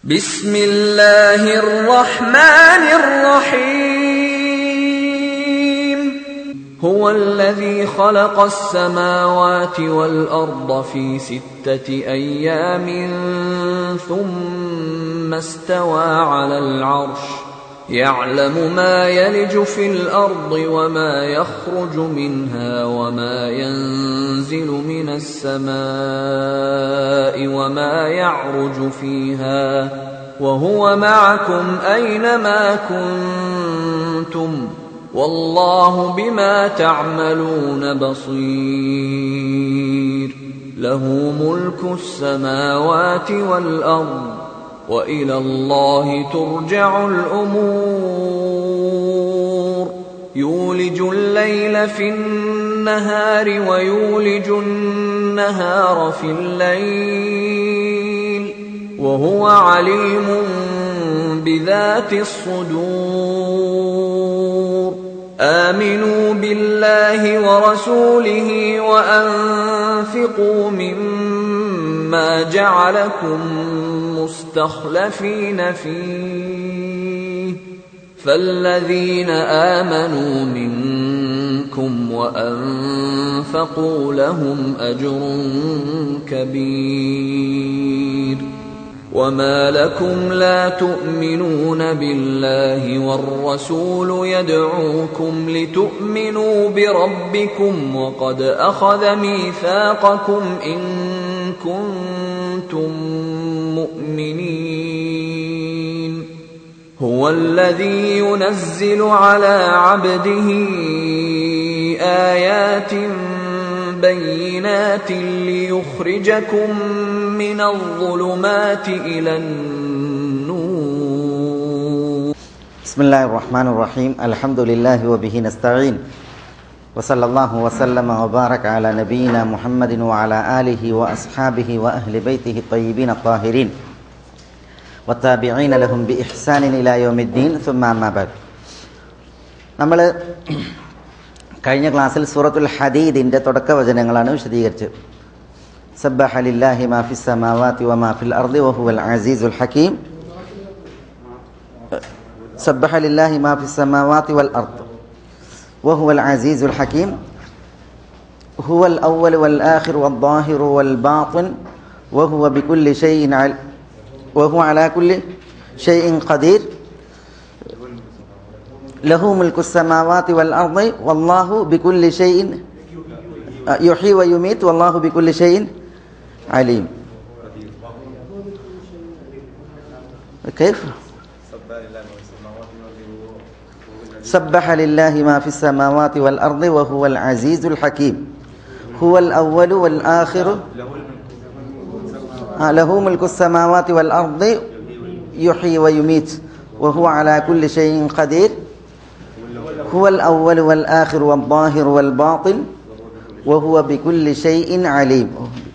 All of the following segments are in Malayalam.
بسم الله الرحمن الرحيم هو الذي خلق السماوات والارض في سته ايام ثم استوى على العرش يعلم ما يلج في الارض وما يخرج منها وما ينزل من السماء وما يعرج فيها وهو معكم اينما كنتم والله بما تعملون بصير له ملك السماوات والارض والى الله ترجع الامور يولج الليل في النهار ويولج النهار في الليل وهو عليم بذات الصدور امنوا بالله ورسوله وانفقوا مما جعلكم مستخلفين فيه فالذين امنوا منكم وانفقوا لهم اجر كبير وما لكم لا تؤمنون بالله والرسول يدعوكم لتؤمنوا بربكم وقد اخذ ميثاقكم ان كنتم مؤمنين هو الذي ينزل على عبده ايات بينات ليخرجكم من الظلمات الى النور بسم الله الرحمن الرحيم الحمد لله وبه نستعين وصلى الله وسلم وبارك على نبينا محمد وعلى آله وأصحابه وأهل بيته الطيبين الطاهرين والتابعين لهم بإحسان إلى يوم الدين ثم أما بعد നമ്മൾ കഴിഞ്ഞ ക്ലാസ്സിൽ സൂറത്തുൽ ഹദീദിൻ്റെ തുടക്ക വചനങ്ങളാണ് വിശദീകരിച്ചത് സബ്ബഹ ലില്ലാഹി മാ ഫിസ് സമാവാതി വമാ ഫിൽ അർദി വഹുവൽ അസീസുൽ ഹകീം സബ്ബഹ ലില്ലാഹി മാ ഫിസ് സമാവാതി വൽ അർദ് وهو العزيز الحكيم هو الأول والآخر والظاهر والباطن وهو بكل شيء عل وهو على كل شيء قدير له ملك السماوات والأرض والله بكل شيء يحيي ويميت والله بكل شيء عليم كيف؟ سبح لله ما في السماوات والأرض وهو العزيز الحكيم هو الأول والآخر آه له ملك السماوات والأرض يحيي ويميت وهو على كل شيء قدير هو الأول والآخر والظاهر والباطن وهو بكل شيء عليم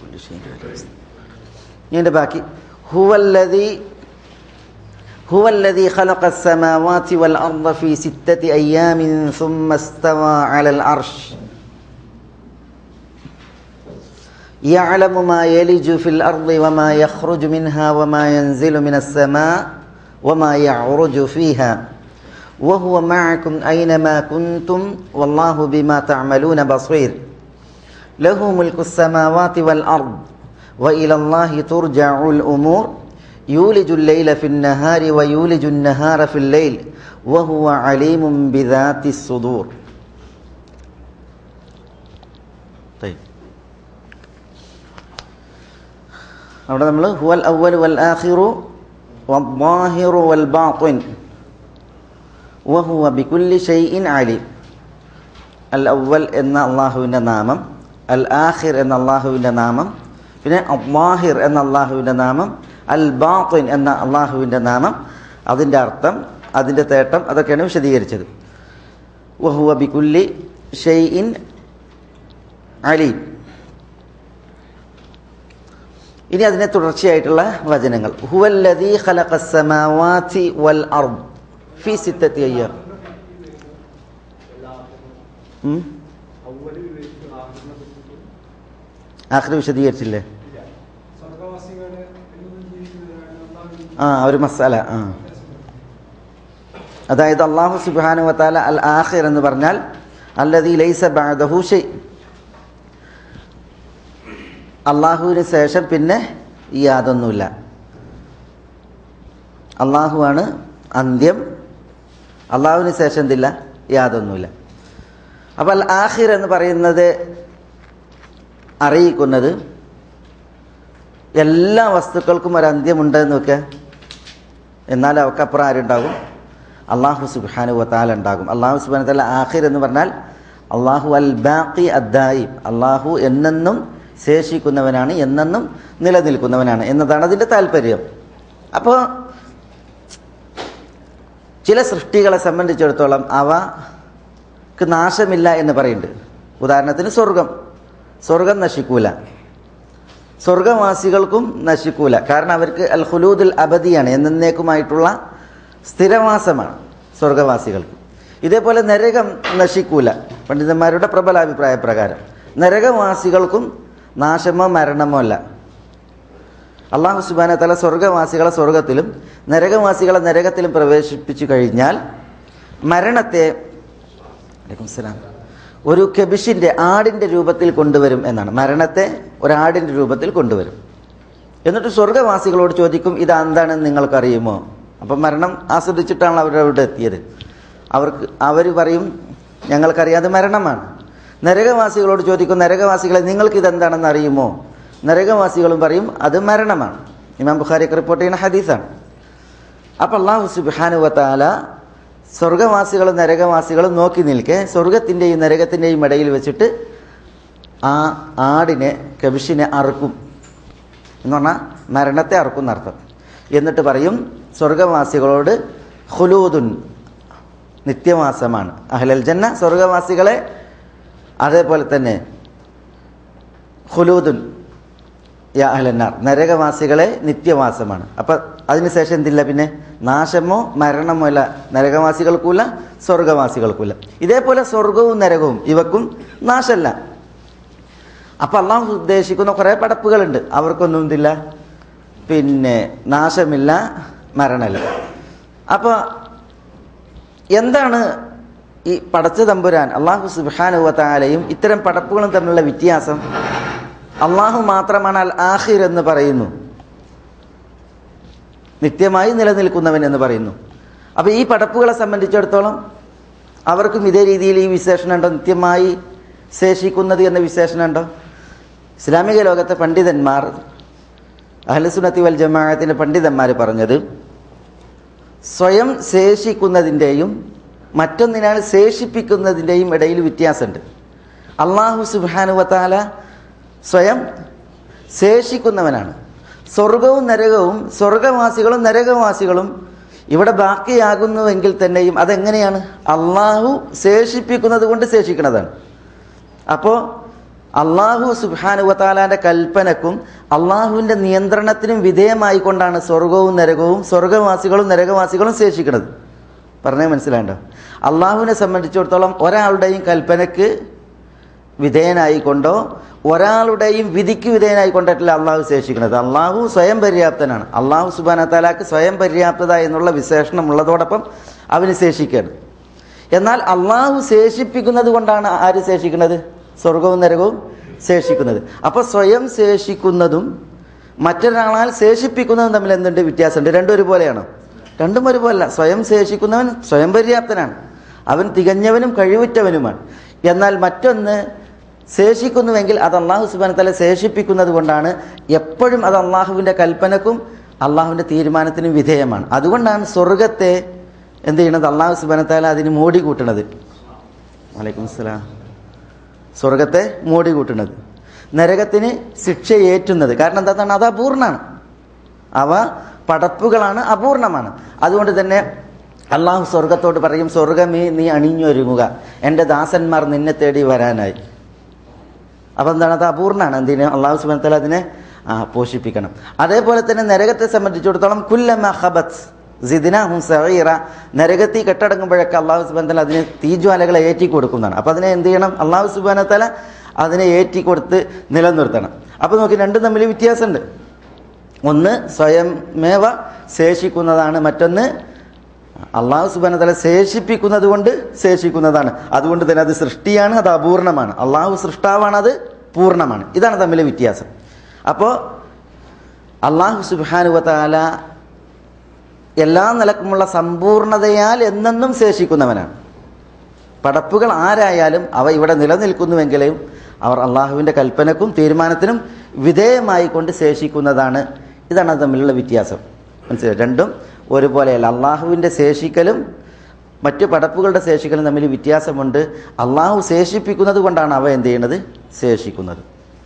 باقي هو الذي هو الذي خلق السماوات والأرض في ستة أيام ثم استوى على العرش يعلم ما يلج في الأرض وما يخرج منها وما ينزل من السماء وما يعرج فيها وهو معكم أينما كنتم والله بما تعملون بصير له ملك السماوات والأرض وإلى الله ترجع الأمور يولج الليل في النهار ويولج النهار في الليل وهو عليم بذات الصدور طيب അവിടെ നമ്മൾ ഹുവൽ അവൽ വൽ ആഖിറു വദ്ദാഹിറു വൽ ബാത്തിൻ വഹുവ ബികുല്ലി ഷൈഇൻ അലീം അൽ അവൽ എന്ന അള്ളാഹുവിൻ്റെ നാമം അൽ ആഖിർ എന്ന അള്ളാഹുവിൻ്റെ നാമം പിന്നെ അള്ളാഹിർ എന്ന അള്ളാഹുവിൻ്റെ നാമം അൽ ബാത്തിൻ എന്ന അള്ളാഹുവിൻ്റെ നാമം അതിൻ്റെ അർത്ഥം അതിൻ്റെ തേട്ടം അതൊക്കെയാണ് വിശദീകരിച്ചത് വഹുവ ബികുല്ലി ഷെയ്ഇൻ അലീം ഇനി അതിനെ തുടർച്ചയായിട്ടുള്ള വചനങ്ങൾ ഹുവല്ലദീ ഖലഖസ്സമാവാതി വൽ അർദ് ഫി സിത്തത്തി അയ്യാം ആഖിർ വിശദീകരിച്ചില്ലേ ആ ഒരു മസാല ആ അതായത് അള്ളാഹു സുബാനു വത്താല അൽ ആഹിർ എന്ന് പറഞ്ഞാൽ അല്ലതി ലൈസ ബഅദഹു ഷൈ അള്ളാഹുവിന് ശേഷം പിന്നെ യാതൊന്നുമില്ല അള്ളാഹുവാണ് അന്ത്യം അള്ളാഹുവിന് ശേഷം എന്തില്ല യാതൊന്നുമില്ല അപ്പോൾ അൽ ആഹിർ എന്ന് പറയുന്നത് അറിയിക്കുന്നത് എല്ലാ വസ്തുക്കൾക്കും ഒരു അന്ത്യമുണ്ടെന്ന് വെക്കുക എന്നാൽ അവക്കപ്പുറം ആരുണ്ടാകും അള്ളാഹു സുബാനു വത്താല ഉണ്ടാകും അള്ളാഹു സുബാന തല ആഹിർ എന്ന് പറഞ്ഞാൽ അള്ളാഹു അൽ ബാഖി അദ്ദായി അള്ളാഹു എന്നെന്നും ശേഷിക്കുന്നവനാണ് എന്നെന്നും നിലനിൽക്കുന്നവനാണ് എന്നതാണ് അതിൻ്റെ താല്പര്യം അപ്പോൾ ചില സൃഷ്ടികളെ സംബന്ധിച്ചിടത്തോളം അവക്ക് നാശമില്ല എന്ന് പറയുന്നുണ്ട് ഉദാഹരണത്തിന് സ്വർഗം സ്വർഗം നശിക്കൂല സ്വർഗവാസികൾക്കും നശിക്കൂല കാരണം അവർക്ക് അൽ ഹുലൂദുൽ അബദിയാണ് എന്നേക്കുമായിട്ടുള്ള സ്ഥിരവാസമാണ് സ്വർഗവാസികൾക്ക് ഇതേപോലെ നരകം നശിക്കൂല പണ്ഡിതന്മാരുടെ പ്രബല അഭിപ്രായ പ്രകാരം നരകവാസികൾക്കും നാശമോ മരണമോ അല്ല അള്ളാഹു സുബാന തല സ്വർഗവാസികളെ സ്വർഗത്തിലും നരകവാസികളെ നരകത്തിലും പ്രവേശിപ്പിച്ചു കഴിഞ്ഞാൽ മരണത്തെ അലൈക്കും സലാം ഒരു കെബിഷിൻ്റെ ആടിൻ്റെ രൂപത്തിൽ കൊണ്ടുവരും എന്നാണ് മരണത്തെ ഒരാടിൻ്റെ രൂപത്തിൽ കൊണ്ടുവരും എന്നിട്ട് സ്വർഗവാസികളോട് ചോദിക്കും ഇത് എന്താണെന്ന് നിങ്ങൾക്കറിയുമോ അപ്പം മരണം ആസ്വദിച്ചിട്ടാണ് അവരവിടെ എത്തിയത് അവർക്ക് അവർ പറയും ഞങ്ങൾക്കറിയാതെ മരണമാണ് നരകവാസികളോട് ചോദിക്കും നരകവാസികളെ നിങ്ങൾക്ക് ഇതെന്താണെന്ന് അറിയുമോ നരകവാസികളും പറയും അത് മരണമാണ് ഇമാം ബുഖാരിക്ക് റിപ്പോർട്ട് ചെയ്യുന്ന ഹദീസാണ് അപ്പം അള്ളാഹു സുബാനുവത്താല സ്വർഗവാസികളും നരകവാസികളും നോക്കി നിൽക്കെ സ്വർഗത്തിൻ്റെയും നരകത്തിൻ്റെയും ഇടയിൽ വെച്ചിട്ട് ആ ആടിനെ കബിഷിനെ അറുക്കും എന്ന് പറഞ്ഞാൽ മരണത്തെ അറുക്കും എന്നർത്ഥം എന്നിട്ട് പറയും സ്വർഗവാസികളോട് ഹുലൂദുൻ നിത്യവാസമാണ് അഹ്ലൽ ജന്ന സ്വർഗവാസികളെ അതേപോലെ തന്നെ ഹുലൂദുൻ യാ അഹ്ലന്നാർ നരകവാസികളെ നിത്യവാസമാണ് അപ്പം അതിനുശേഷം എന്തില്ല പിന്നെ നാശമോ മരണമോ അല്ല നരകവാസികൾക്കുമില്ല സ്വർഗവാസികൾക്കുമില്ല ഇതേപോലെ സ്വർഗവും നരകവും ഇവക്കും നാശമല്ല അപ്പം അള്ളാഹു ഉദ്ദേശിക്കുന്ന കുറേ പടപ്പുകളുണ്ട് അവർക്കൊന്നും എന്തില്ല പിന്നെ നാശമില്ല മരണമില്ല അപ്പോൾ എന്താണ് ഈ പടച്ച തമ്പുരാൻ അള്ളാഹു സുബാനുവത്താലയും ഇത്തരം പടപ്പുകളും തമ്മിലുള്ള വ്യത്യാസം അള്ളാഹു മാത്രമാണ് അൽ ആഹിർ എന്ന് പറയുന്നു നിത്യമായി നിലനിൽക്കുന്നവൻ എന്ന് പറയുന്നു അപ്പോൾ ഈ പടപ്പുകളെ സംബന്ധിച്ചിടത്തോളം അവർക്കും ഇതേ രീതിയിൽ ഈ വിശേഷണം ഉണ്ടോ നിത്യമായി ശേഷിക്കുന്നത് എന്ന വിശേഷണം ഉണ്ടോ ഇസ്ലാമിക ലോകത്തെ പണ്ഡിതന്മാർ അഹ്ലസുനത്തി വൽ ജമാഅത്തിൻ്റെ പണ്ഡിതന്മാർ പറഞ്ഞത് സ്വയം ശേഷിക്കുന്നതിൻ്റെയും മറ്റൊന്നിനാൽ ശേഷിപ്പിക്കുന്നതിൻ്റെയും ഇടയിൽ വ്യത്യാസമുണ്ട് അള്ളാഹു സുബാനുവത്താല സ്വയം ശേഷിക്കുന്നവനാണ് സ്വർഗവും നരകവും സ്വർഗവാസികളും നരകവാസികളും ഇവിടെ ബാക്കിയാകുന്നുവെങ്കിൽ തന്നെയും അതെങ്ങനെയാണ് അള്ളാഹു ശേഷിപ്പിക്കുന്നത് കൊണ്ട് ശേഷിക്കുന്നതാണ് അപ്പോൾ അള്ളാഹു സുബാനുവത്താലാൻ്റെ കൽപ്പനക്കും അള്ളാഹുവിൻ്റെ നിയന്ത്രണത്തിനും വിധേയമായി കൊണ്ടാണ് സ്വർഗവും നരകവും സ്വർഗവാസികളും നരകവാസികളും ശേഷിക്കുന്നത് പറഞ്ഞേ മനസ്സിലാണ്ടോ അള്ളാഹുവിനെ സംബന്ധിച്ചിടത്തോളം ഒരാളുടെയും കൽപ്പനയ്ക്ക് വിധേയനായിക്കൊണ്ടോ ഒരാളുടെയും വിധിക്ക് വിധേയനായി കൊണ്ടിട്ടില്ല അള്ളാഹു ശേഷിക്കുന്നത് അള്ളാഹു സ്വയം പര്യാപ്തനാണ് അള്ളാഹു സുബാന താലാക്ക് സ്വയം പര്യാപ്തത എന്നുള്ള വിശേഷണം ഉള്ളതോടൊപ്പം അവന് ശേഷിക്കുകയാണ് എന്നാൽ അള്ളാഹു ശേഷിപ്പിക്കുന്നത് കൊണ്ടാണ് ആര് ശേഷിക്കുന്നത് സ്വർഗവും നരകവും ശേഷിക്കുന്നത് അപ്പോൾ സ്വയം ശേഷിക്കുന്നതും മറ്റൊരാളാൽ ശേഷിപ്പിക്കുന്നതും തമ്മിൽ എന്തുണ്ട് വ്യത്യാസമുണ്ട് രണ്ടും ഒരുപോലെയാണോ രണ്ടും ഒരുപോലല്ല സ്വയം ശേഷിക്കുന്നവൻ സ്വയം പര്യാപ്തനാണ് അവൻ തികഞ്ഞവനും കഴിവുറ്റവനുമാണ് എന്നാൽ മറ്റൊന്ന് ശേഷിക്കുന്നുവെങ്കിൽ അത് അള്ളാഹു സുബാന തല ശേഷിപ്പിക്കുന്നത് കൊണ്ടാണ് എപ്പോഴും അത് അള്ളാഹുവിൻ്റെ കൽപ്പനക്കും അള്ളാഹുവിൻ്റെ തീരുമാനത്തിനും വിധേയമാണ് അതുകൊണ്ടാണ് സ്വർഗത്തെ എന്ത് ചെയ്യണത് അള്ളാഹു സുബാന തല അതിന് മോടി കൂട്ടണത് വലൈക്കും അസ്സലാം സ്വർഗത്തെ മോടി കൂട്ടുന്നത് നരകത്തിന് ശിക്ഷ ഏറ്റുന്നത് കാരണം എന്താണ് അത് അപൂർണമാണ് അവ പടപ്പുകളാണ് അപൂർണമാണ് അതുകൊണ്ട് തന്നെ അള്ളാഹു സ്വർഗത്തോട് പറയും സ്വർഗമേ നീ അണിഞ്ഞൊരുങ്ങുക എൻ്റെ ദാസന്മാർ നിന്നെ തേടി വരാനായി അപ്പം എന്താണ് അത് അപൂർണമാണ് എന്തിന് അള്ളാഹു സുബാനത്തല അതിനെ ആ പോഷിപ്പിക്കണം അതേപോലെ തന്നെ നരകത്തെ സംബന്ധിച്ചിടത്തോളം കുല്ലമ ഹബത്ത് സിദിനാഹും സഹീറ നരകത്തി കെട്ടടങ്ങുമ്പോഴൊക്കെ അള്ളാഹു സുബാനത്തല അതിന് തീജ്വാലകളെ ഏറ്റി കൊടുക്കുന്നതാണ് അപ്പം അതിനെ എന്ത് ചെയ്യണം അള്ളാഹു സുബാനത്തല അതിനെ ഏറ്റി കൊടുത്ത് നിലനിർത്തണം അപ്പോൾ നോക്കി രണ്ടും തമ്മിൽ വ്യത്യാസമുണ്ട് ഒന്ന് സ്വയമേവ ശേഷിക്കുന്നതാണ് മറ്റൊന്ന് അള്ളാഹു സുബാനതല ശേഷിപ്പിക്കുന്നത് കൊണ്ട് ശേഷിക്കുന്നതാണ് അതുകൊണ്ട് തന്നെ അത് സൃഷ്ടിയാണ് അത് അപൂർണമാണ് അള്ളാഹു സൃഷ്ടാവാണ് അത് പൂർണ്ണമാണ് ഇതാണ് തമ്മിലെ വ്യത്യാസം അപ്പോൾ അള്ളാഹു സുബാനുവതാല എല്ലാ നിലക്കുമുള്ള സമ്പൂർണതയാൽ എന്നെന്നും ശേഷിക്കുന്നവനാണ് പടപ്പുകൾ ആരായാലും അവ ഇവിടെ നിലനിൽക്കുന്നുവെങ്കിലും അവർ അള്ളാഹുവിൻ്റെ കൽപ്പനക്കും തീരുമാനത്തിനും വിധേയമായി കൊണ്ട് ശേഷിക്കുന്നതാണ് ഇതാണ് അത് തമ്മിലുള്ള വ്യത്യാസം മനസ്സിലായി രണ്ടും ഒരുപോലെയല്ല അള്ളാഹുവിൻ്റെ ശേഷിക്കലും മറ്റു പടപ്പുകളുടെ ശേഷിക്കലും തമ്മിൽ വ്യത്യാസമുണ്ട് അള്ളാഹു ശേഷിപ്പിക്കുന്നത് കൊണ്ടാണ് അവ എന്ത് ചെയ്യുന്നത് ശേഷിക്കുന്നത്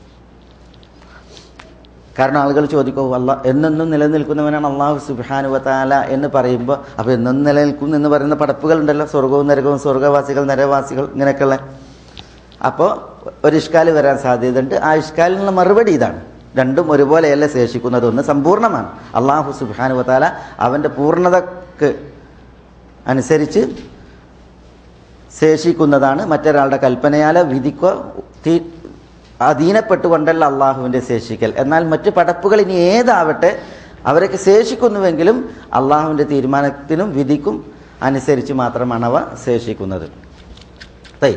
കാരണം ആളുകൾ ചോദിക്കും അല്ല എന്നെന്നും നിലനിൽക്കുന്നവനാണ് അള്ളാഹു സുബാനുവത്താല എന്ന് പറയുമ്പോൾ അപ്പോൾ എന്നും നിലനിൽക്കും എന്ന് പറയുന്ന പടപ്പുകളുണ്ടല്ലോ സ്വർഗവും നരകവും സ്വർഗവാസികൾ നരവാസികൾ ഇങ്ങനെയൊക്കെയുള്ള അപ്പോൾ ഒരു ഇഷ്കാല് വരാൻ സാധ്യതയുണ്ട് ആ ഇഷ്കാലിനുള്ള മറുപടി ഇതാണ് രണ്ടും ഒരുപോലെയല്ല ശേഷിക്കുന്നത് ഒന്ന് സമ്പൂർണ്ണമാണ് അള്ളാഹു സുബാനുവത്താല അവൻ്റെ പൂർണ്ണതക്ക് അനുസരിച്ച് ശേഷിക്കുന്നതാണ് മറ്റൊരാളുടെ കൽപ്പനയാലോ വിധിക്കോ തീ അധീനപ്പെട്ടുകൊണ്ടല്ല അള്ളാഹുവിൻ്റെ ശേഷിക്കൽ എന്നാൽ മറ്റു പടപ്പുകൾ ഇനി ഏതാവട്ടെ അവരൊക്കെ ശേഷിക്കുന്നുവെങ്കിലും അള്ളാഹുവിൻ്റെ തീരുമാനത്തിനും വിധിക്കും അനുസരിച്ച് മാത്രമാണ് അവ ശേഷിക്കുന്നത് തൈ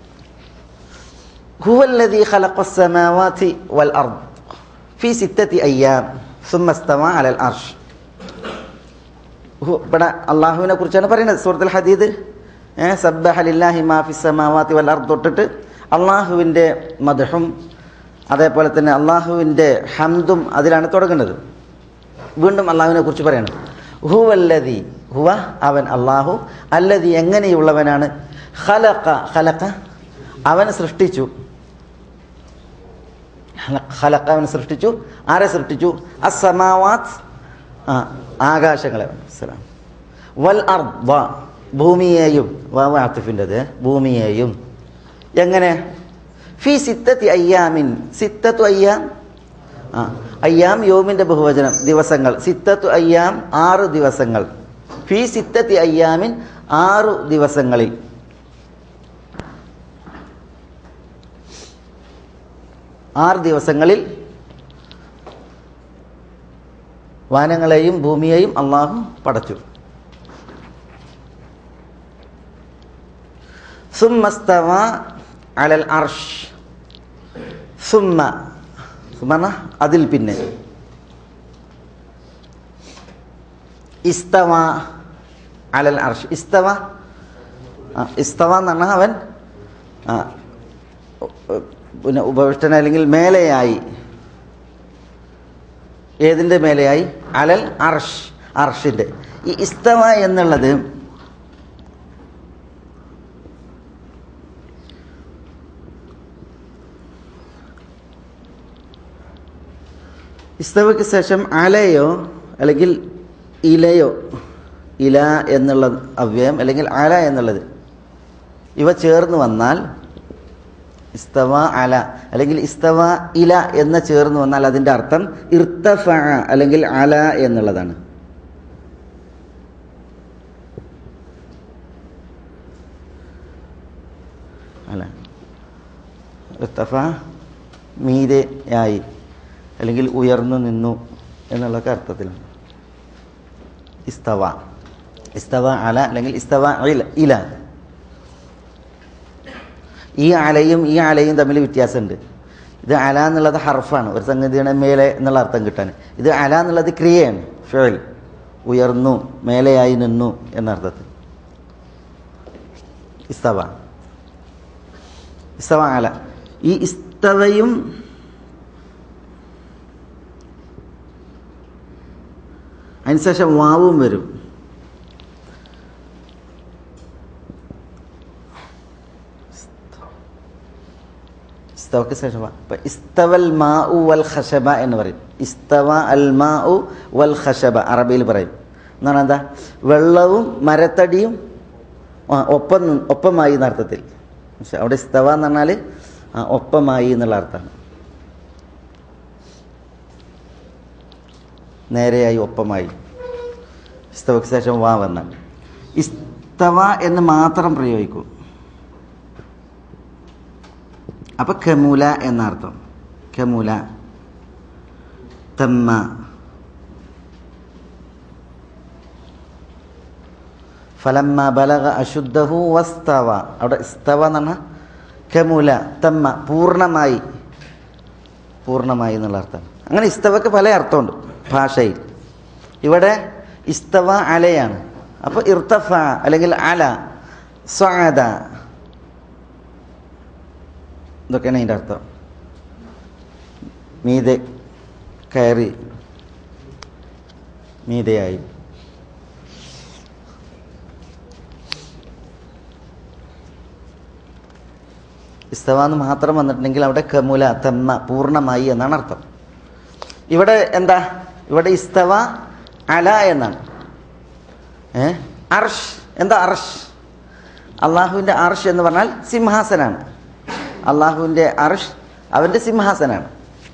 ഹുവല്ലദീ ഖലഖസ് സമാവാതി വൽ അർദ് ഫീ സിത്തത്തി അയ്യാം സുമ്മ ഇസ്തവ അലൽ അർഷ് ഹു- ഇവിടെ അള്ളാഹുവിനെ കുറിച്ചാണ് പറയുന്നത് സൂറത്തുൽ ഹദീദ് ഏഹ് സബ്ബഹ ലില്ലാഹി മാ ഫിസ് സമാവാതി വൽ അർദ് തൊട്ടിട്ട് അള്ളാഹുവിൻ്റെ മദഹും അതേപോലെ തന്നെ അള്ളാഹുവിൻ്റെ ഹംദും അതിലാണ് തുടങ്ങുന്നത് വീണ്ടും അള്ളാഹുവിനെ കുറിച്ച് പറയണം ഹുവല്ലതി ഹുവ അവൻ അള്ളാഹു അല്ലതി എങ്ങനെയുള്ളവനാണ് ഖലഖ ഖലഖ അവൻ സൃഷ്ടിച്ചു ഖലഖ- ഖലഖ അവൻ സൃഷ്ടിച്ചു ആരെ സൃഷ്ടിച്ചു അസമാവാത്ത് ആ ആകാശങ്ങളെ സലാം വൽ അർദ ഭൂമിയെയും വാവ് ആത്തിഫിൻ്റെത് ഭൂമിയെയും എങ്ങനെ ഫി സിത്തത്തി അയ്യാമിൻ സിത്തത്തു അയ്യാം ആ അയ്യാം യോമിൻ്റെ ബഹുവചനം ദിവസങ്ങൾ സിത്തത്തു അയ്യാം ആറ് ദിവസങ്ങൾ ഫി സിത്തത്തി അയ്യാമിൻ ആറു ദിവസങ്ങളിൽ ആറ് ദിവസങ്ങളിൽ വാനങ്ങളെയും ഭൂമിയെയും അള്ളാഹു പടച്ചു സുമ്മസ്തവ അലൽ അർഷ് സുമ്മ സുമന അതിൽ പിന്നെ ഇസ്തവ അലൽ അർഷ് ഇസ്തവ ആ, ഇസ്തവ എന്ന് പറഞ്ഞാൽ അവൻ ആ, ഉ- പിന്നെ ഉപവിഷ്ടന അല്ലെങ്കിൽ മേലെയായി ഏതിൻ്റെ മേലെയായി അലൽ അർഷ് അർഷിൻ്റെ ഈ ഇസ്തവ എന്നുള്ളത് ഇസ്തവയ്ക്ക് ശേഷം അലയോ അല്ലെങ്കിൽ ഇലയോ ഇല എന്നുള്ള അവ്യയം അല്ലെങ്കിൽ അല എന്നുള്ളത് ഇവ ചേർന്ന് വന്നാൽ ഇസ്തവ അല അല്ലെങ്കിൽ ഇസ്തവ ഇല എന്ന് ചേർന്ന് വന്നാൽ അതിൻ്റെ അർത്ഥം ഇർത്തഫ അല്ലെങ്കിൽ അല എന്നുള്ളതാണ് അല ഇർത്തഫ മീരെയായി അല്ലെങ്കിൽ ഉയർന്നു നിന്നു എന്നുള്ളൊക്കെ അർത്ഥത്തിലാണ് ഇസ്തവ ഇസ്തവ അല അല്ലെങ്കിൽ ഇസ്തവ ഇല ഇല ഈ അലയും ഈ അലയും തമ്മിൽ വ്യത്യാസമുണ്ട് ഇത് അല എന്നുള്ളത് ഹർഫാണ് ഒരു സംഗതിയുടെ മേലെ എന്നുള്ള അർത്ഥം കിട്ടാൻ ഇത് അല എന്നുള്ളത് ക്രിയയാണ് ഫേൽ ഉയർന്നു മേലെയായി നിന്നു എന്നർത്ഥത്തിൽ ഇസ്തവ ഇസ്തവ അല ഈ ഇസ്തവയും അതിനുശേഷം വാവും വരും ഇസ്തവക്ക് ശേഷം വാ. ഇപ്പൊ ഇസ്തവൽ മാ വൽ ഖശബ എന്ന് പറയും ഇസ്തവ അൽ മാ വൽ ഖശബ അറബിയിൽ പറയും എന്നാണ് എന്താ വെള്ളവും മരത്തടിയും ആ, ഒപ്പം നി- ഒപ്പമായി എന്ന അർത്ഥത്തിൽ പക്ഷെ അവിടെ ഇസ്തവ എന്ന് പറഞ്ഞാൽ ആ, ഒപ്പമായി എന്നുള്ള അർത്ഥമാണ് നേരെയായി ഒപ്പമായി ഇസ്തവക്ക് ശേഷം വാ വന്നാൽ ഇസ്തവ എന്ന് മാത്രം പ്രയോഗിക്കൂ അപ്പൊ ഖമുല എന്നർത്ഥം ഖമുല തമ്മ ഫലമ്മ ബലഗ അശുദ്ധഹു വസ്തവ അവിടെ സ്തവ എന്ന് പറഞ്ഞാൽ കമുല തമ്മ പൂർണ്ണമായി പൂർണ്ണമായി എന്നുള്ള അർത്ഥം അങ്ങനെ ഇസ്തവക്ക് പല അർത്ഥമുണ്ട് ഭാഷയിൽ ഇവിടെ ഇസ്തവ അലയാണ് അപ്പോൾ ഇർത്തഫ അല്ലെങ്കിൽ അല സ്വാദ ഇതൊക്കെയാണ് അതിൻ്റെ അർത്ഥം മീതെ കയറി മീതയായി ഇസ്തവ എന്ന് മാത്രം വന്നിട്ടുണ്ടെങ്കിൽ അവിടെ കമുല തമ്മ പൂർണ്ണമായി എന്നാണ് അർത്ഥം ഇവിടെ എന്താ ഇവിടെ ഇസ്തവ അല എന്നാണ് ഏ അർഷ് എന്താ അർഷ് അള്ളാഹുവിൻ്റെ അർഷ് എന്ന് പറഞ്ഞാൽ സിംഹാസനാണ് അള്ളാഹുവിൻ്റെ അർഷ് അവൻ്റെ സിംഹാസനാണ്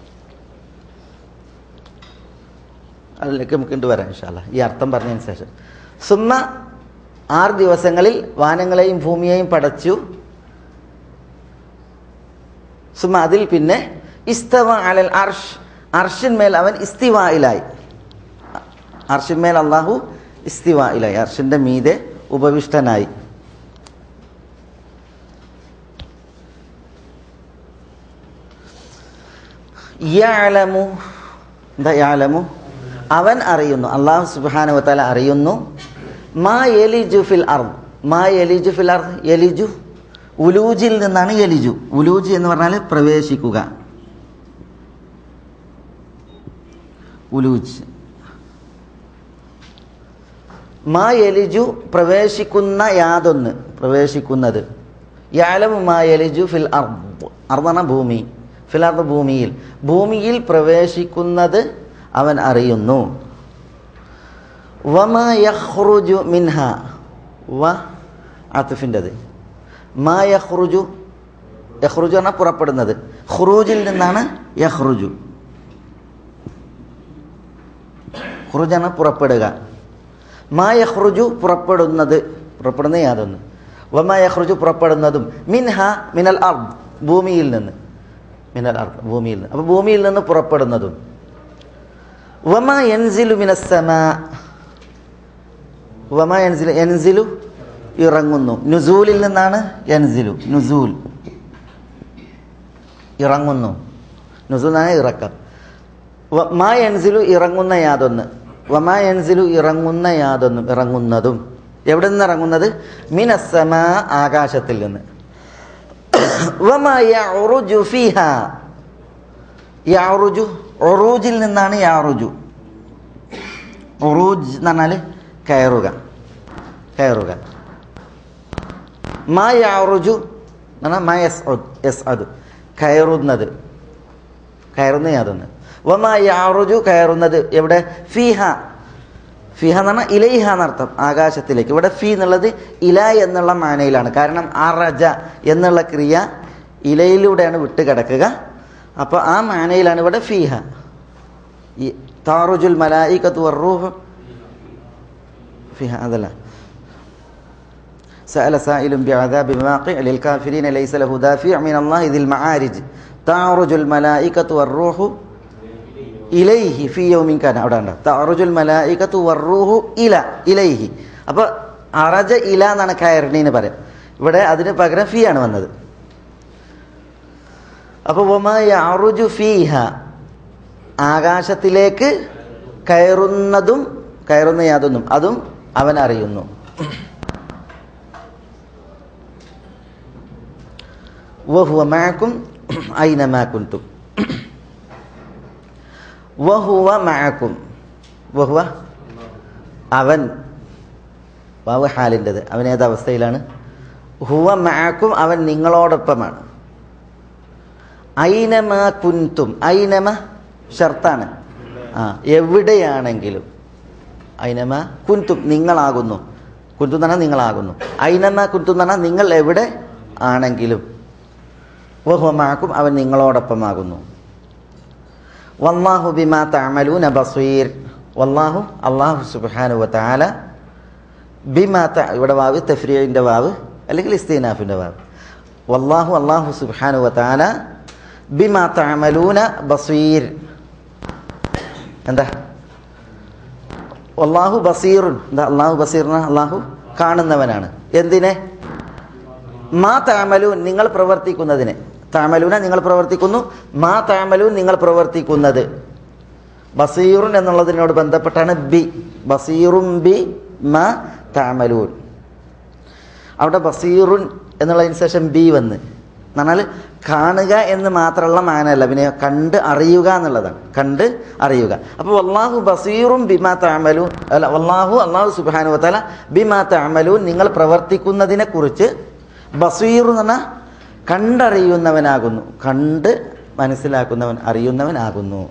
അതിലേക്ക് നമുക്ക് ഇണ്ട് വരാം ഇൻഷാല്ല ഈ അർത്ഥം പറഞ്ഞതിന് ശേഷം സുമ്മ ആറ് ദിവസങ്ങളിൽ വാനങ്ങളെയും ഭൂമിയെയും പടച്ചു സുമ അതിൽ പിന്നെ ഇസ്തവ അലൽ അർഷ് അർഷിന്മേൽ അവൻ ഇസ്തിവായിലായി അർഷിന്മേൽ അള്ളാഹു ഇസ്തിവായിലായി അർഷിന്റെ മീതെ ഉപവിഷ്ടനായി യാലമു എന്താ യാലമു അവൻ അറിയുന്നു അള്ളാഹു സുബാനുവത്താല അറിയുന്നു മാ എലിജു ഫിൽ അർദ് മാ എലിജു ഫിൽ അർദ് എലിജു ഉലൂജിൽ നിന്നാണ് എലിജു ഉലൂജ് എന്ന് പറഞ്ഞാൽ പ്രവേശിക്കുക ഉലൂജ് മാ എലിജു പ്രവേശിക്കുന്ന യാതൊന്ന് പ്രവേശിക്കുന്നത് യാലമു മാ എലിജു ഫിൽ അർദ് അർദന ഭൂമി ഫിൽ അർദ് ഭൂമിയിൽ ഭൂമിയിൽ പ്രവേശിക്കുന്നത് അവൻ അറിയുന്നു വമ യഹ്റുജു മിൻഹ വ ആത്തിഫിൻ്റെത് മാ യഹ്റുജു യഹ്റുജു പറഞ്ഞാൽ പുറപ്പെടുന്നത് ഖുറൂജിൽ നിന്നാണ് യഹ്റുജു ഖുറുജ് ആണ് പുറപ്പെടുക മാ യഹ്റുജു പുറപ്പെടുന്നത് പുറപ്പെടുന്ന യാതൊന്ന് വമാ യഹ്റുജു പുറപ്പെടുന്നതും മിൻഹ മിനൽ അർദ് ഭൂമിയിൽ നിന്ന് മിനൽ അർദ് ഭൂമിയിൽ നിന്ന് അപ്പോൾ ഭൂമിയിൽ നിന്ന് പുറപ്പെടുന്നതും വമാ യൻസിലു മിനസ്സമാ വമാ യൻസിലു യൻസിലു ഇറങ്ങുന്നു നുസൂലിൽ നിന്നാണ് യൻസിലു നുസൂൽ ഇറങ്ങുന്നു നുസൂൽ എന്നാണ് ഇറക്കം വ- മാ യൻസിലു ഇറങ്ങുന്ന യാതൊന്ന് വമാ യൻസിലു ഇറങ്ങുന്ന യാതൊന്നും ഇറങ്ങുന്നതും എവിടെ നിന്ന് ഇറങ്ങുന്നത് മിനസ്സമ ആകാശത്തിൽ നിന്ന് വമാ യഉറുജു ഫീഹാ യാറുജു ഒറൂജിൽ നിന്നാണ് യാറുജു ഒറൂജ് എന്ന് പറഞ്ഞാൽ കയറുക കയറുക മാ യാറുജു എന്ന് പറഞ്ഞാൽ മാ യസ് യസ് അത് കയറുന്നത് കയറുന്ന യാതൊന്ന് വമാ യാറുജു കയറുന്നത് എവിടെ ഫീഹ ഫിഹ എന്ന് പറഞ്ഞാൽ ഇലൈഹ എന്നർത്ഥം ആകാശത്തിലേക്ക് ഇവിടെ ഫി എന്നുള്ളത് ഇല എന്നുള്ള മാനയിലാണ് കാരണം അറജ എന്നുള്ള ക്രിയ ഇലയിലൂടെയാണ് വിട്ട് കിടക്കുക അപ്പോൾ ആ മാനയിലാണ് ഇവിടെ ഫീഹ ഈ താറുജുൽ മലായിക്കത്ത് വർറൂഹ് ഫിഹ അതല്ല سأل سائل بعذاب واقع للكافرين ليس له دافع من الله ذي المعارج تعرج الملائكة والروح ഇലൈഹി ഫി യൗമിൻ കാന അവിടെ ഉണ്ട് തഅറുജുൽ മലായികത്തു വറൂഹു ഇല ഇലൈഹി അപ്പോൾ അറജ ഇല എന്നാണ് കയറിനെന്ന് പറയാം ഇവിടെ അതിന് പകരം ഫീ ആണ് വന്നത് അപ്പോൾ അറുജു ഫീഹ ആകാശത്തിലേക്ക് കയറുന്നതും കയറുന്ന യാതൊന്നും അതും അവൻ അറിയുന്നു വഹുവ മാക്കും ഐനമാ കുന്തും വഹുവ മഅക്കും വഹുവ അവൻ വാവ് ഹാലിൻ്റെത് അവൻ ഏത് അവസ്ഥയിലാണ് ഹുവ മഅക്കും അവൻ നിങ്ങളോടൊപ്പമാണ് ഐനമ കുന്തും ഐനമ ഷർത്താണ് ആ എവിടെയാണെങ്കിലും ഐനമ കുന്തും നിങ്ങളാകുന്നു കുന്തു എന്ന് പറഞ്ഞാൽ നിങ്ങളാകുന്നു ഐനമ കുന്തു എന്ന് പറഞ്ഞാൽ നിങ്ങൾ എവിടെ ആണെങ്കിലും വഹുവ മഅക്കും അവൻ നിങ്ങളോടൊപ്പമാകുന്നു വല്ലാഹു ബിമാ തഅമലൂന ബസീർ വല്ലാഹു അല്ലാഹു സുബ്ഹാനഹു വതആല ബിമാ ത ഇവിടെ വാവ് തഫ്രീഇന്റെ വാവ് അല്ലെങ്കിൽ ഇസ്തിനാഫിന്റെ വാവ് വല്ലാഹു അല്ലാഹു സുബ്ഹാനഹു വതആല ബിമാ തഅമലൂന ബസീർ എന്താ വല്ലാഹു ബസീറുൻ എന്താ അല്ലാഹു ബസീറിന അല്ലാഹു കാണുന്നവനാണ് എന്തിനെ മാ താമലൂൻ നിങ്ങൾ പ്രവർത്തിക്കുന്നതിനെ താമലൂന നിങ്ങൾ പ്രവർത്തിക്കുന്നു മാ താമലൂൻ നിങ്ങൾ പ്രവർത്തിക്കുന്നത് ബസീറുൻ എന്നുള്ളതിനോട് ബന്ധപ്പെട്ടാണ് ബി ബസീറും ബി മാ താമലൂൻ അവിടെ ബസീറുൻ എന്നുള്ളതിന് ശേഷം ബി വന്ന് എന്നാൽ കാണുക എന്ന് മാത്രമുള്ള മാനല്ല പിന്നെ കണ്ട് അറിയുക എന്നുള്ളതാണ് കണ്ട് അറിയുക അപ്പോൾ വല്ലാഹു ബസീറും ബിമാ താമലു അല്ല വല്ലാഹു അള്ളാഹു സുബാനു വത്താല ബിമാ താമലു നിങ്ങൾ പ്രവർത്തിക്കുന്നതിനെ കുറിച്ച് ബസീർ എന്ന് പറഞ്ഞാൽ കണ്ടറിയുന്നവനാകുന്നു കണ്ട് മനസ്സിലാക്കുന്നവൻ അറിയുന്നവനാകുന്നു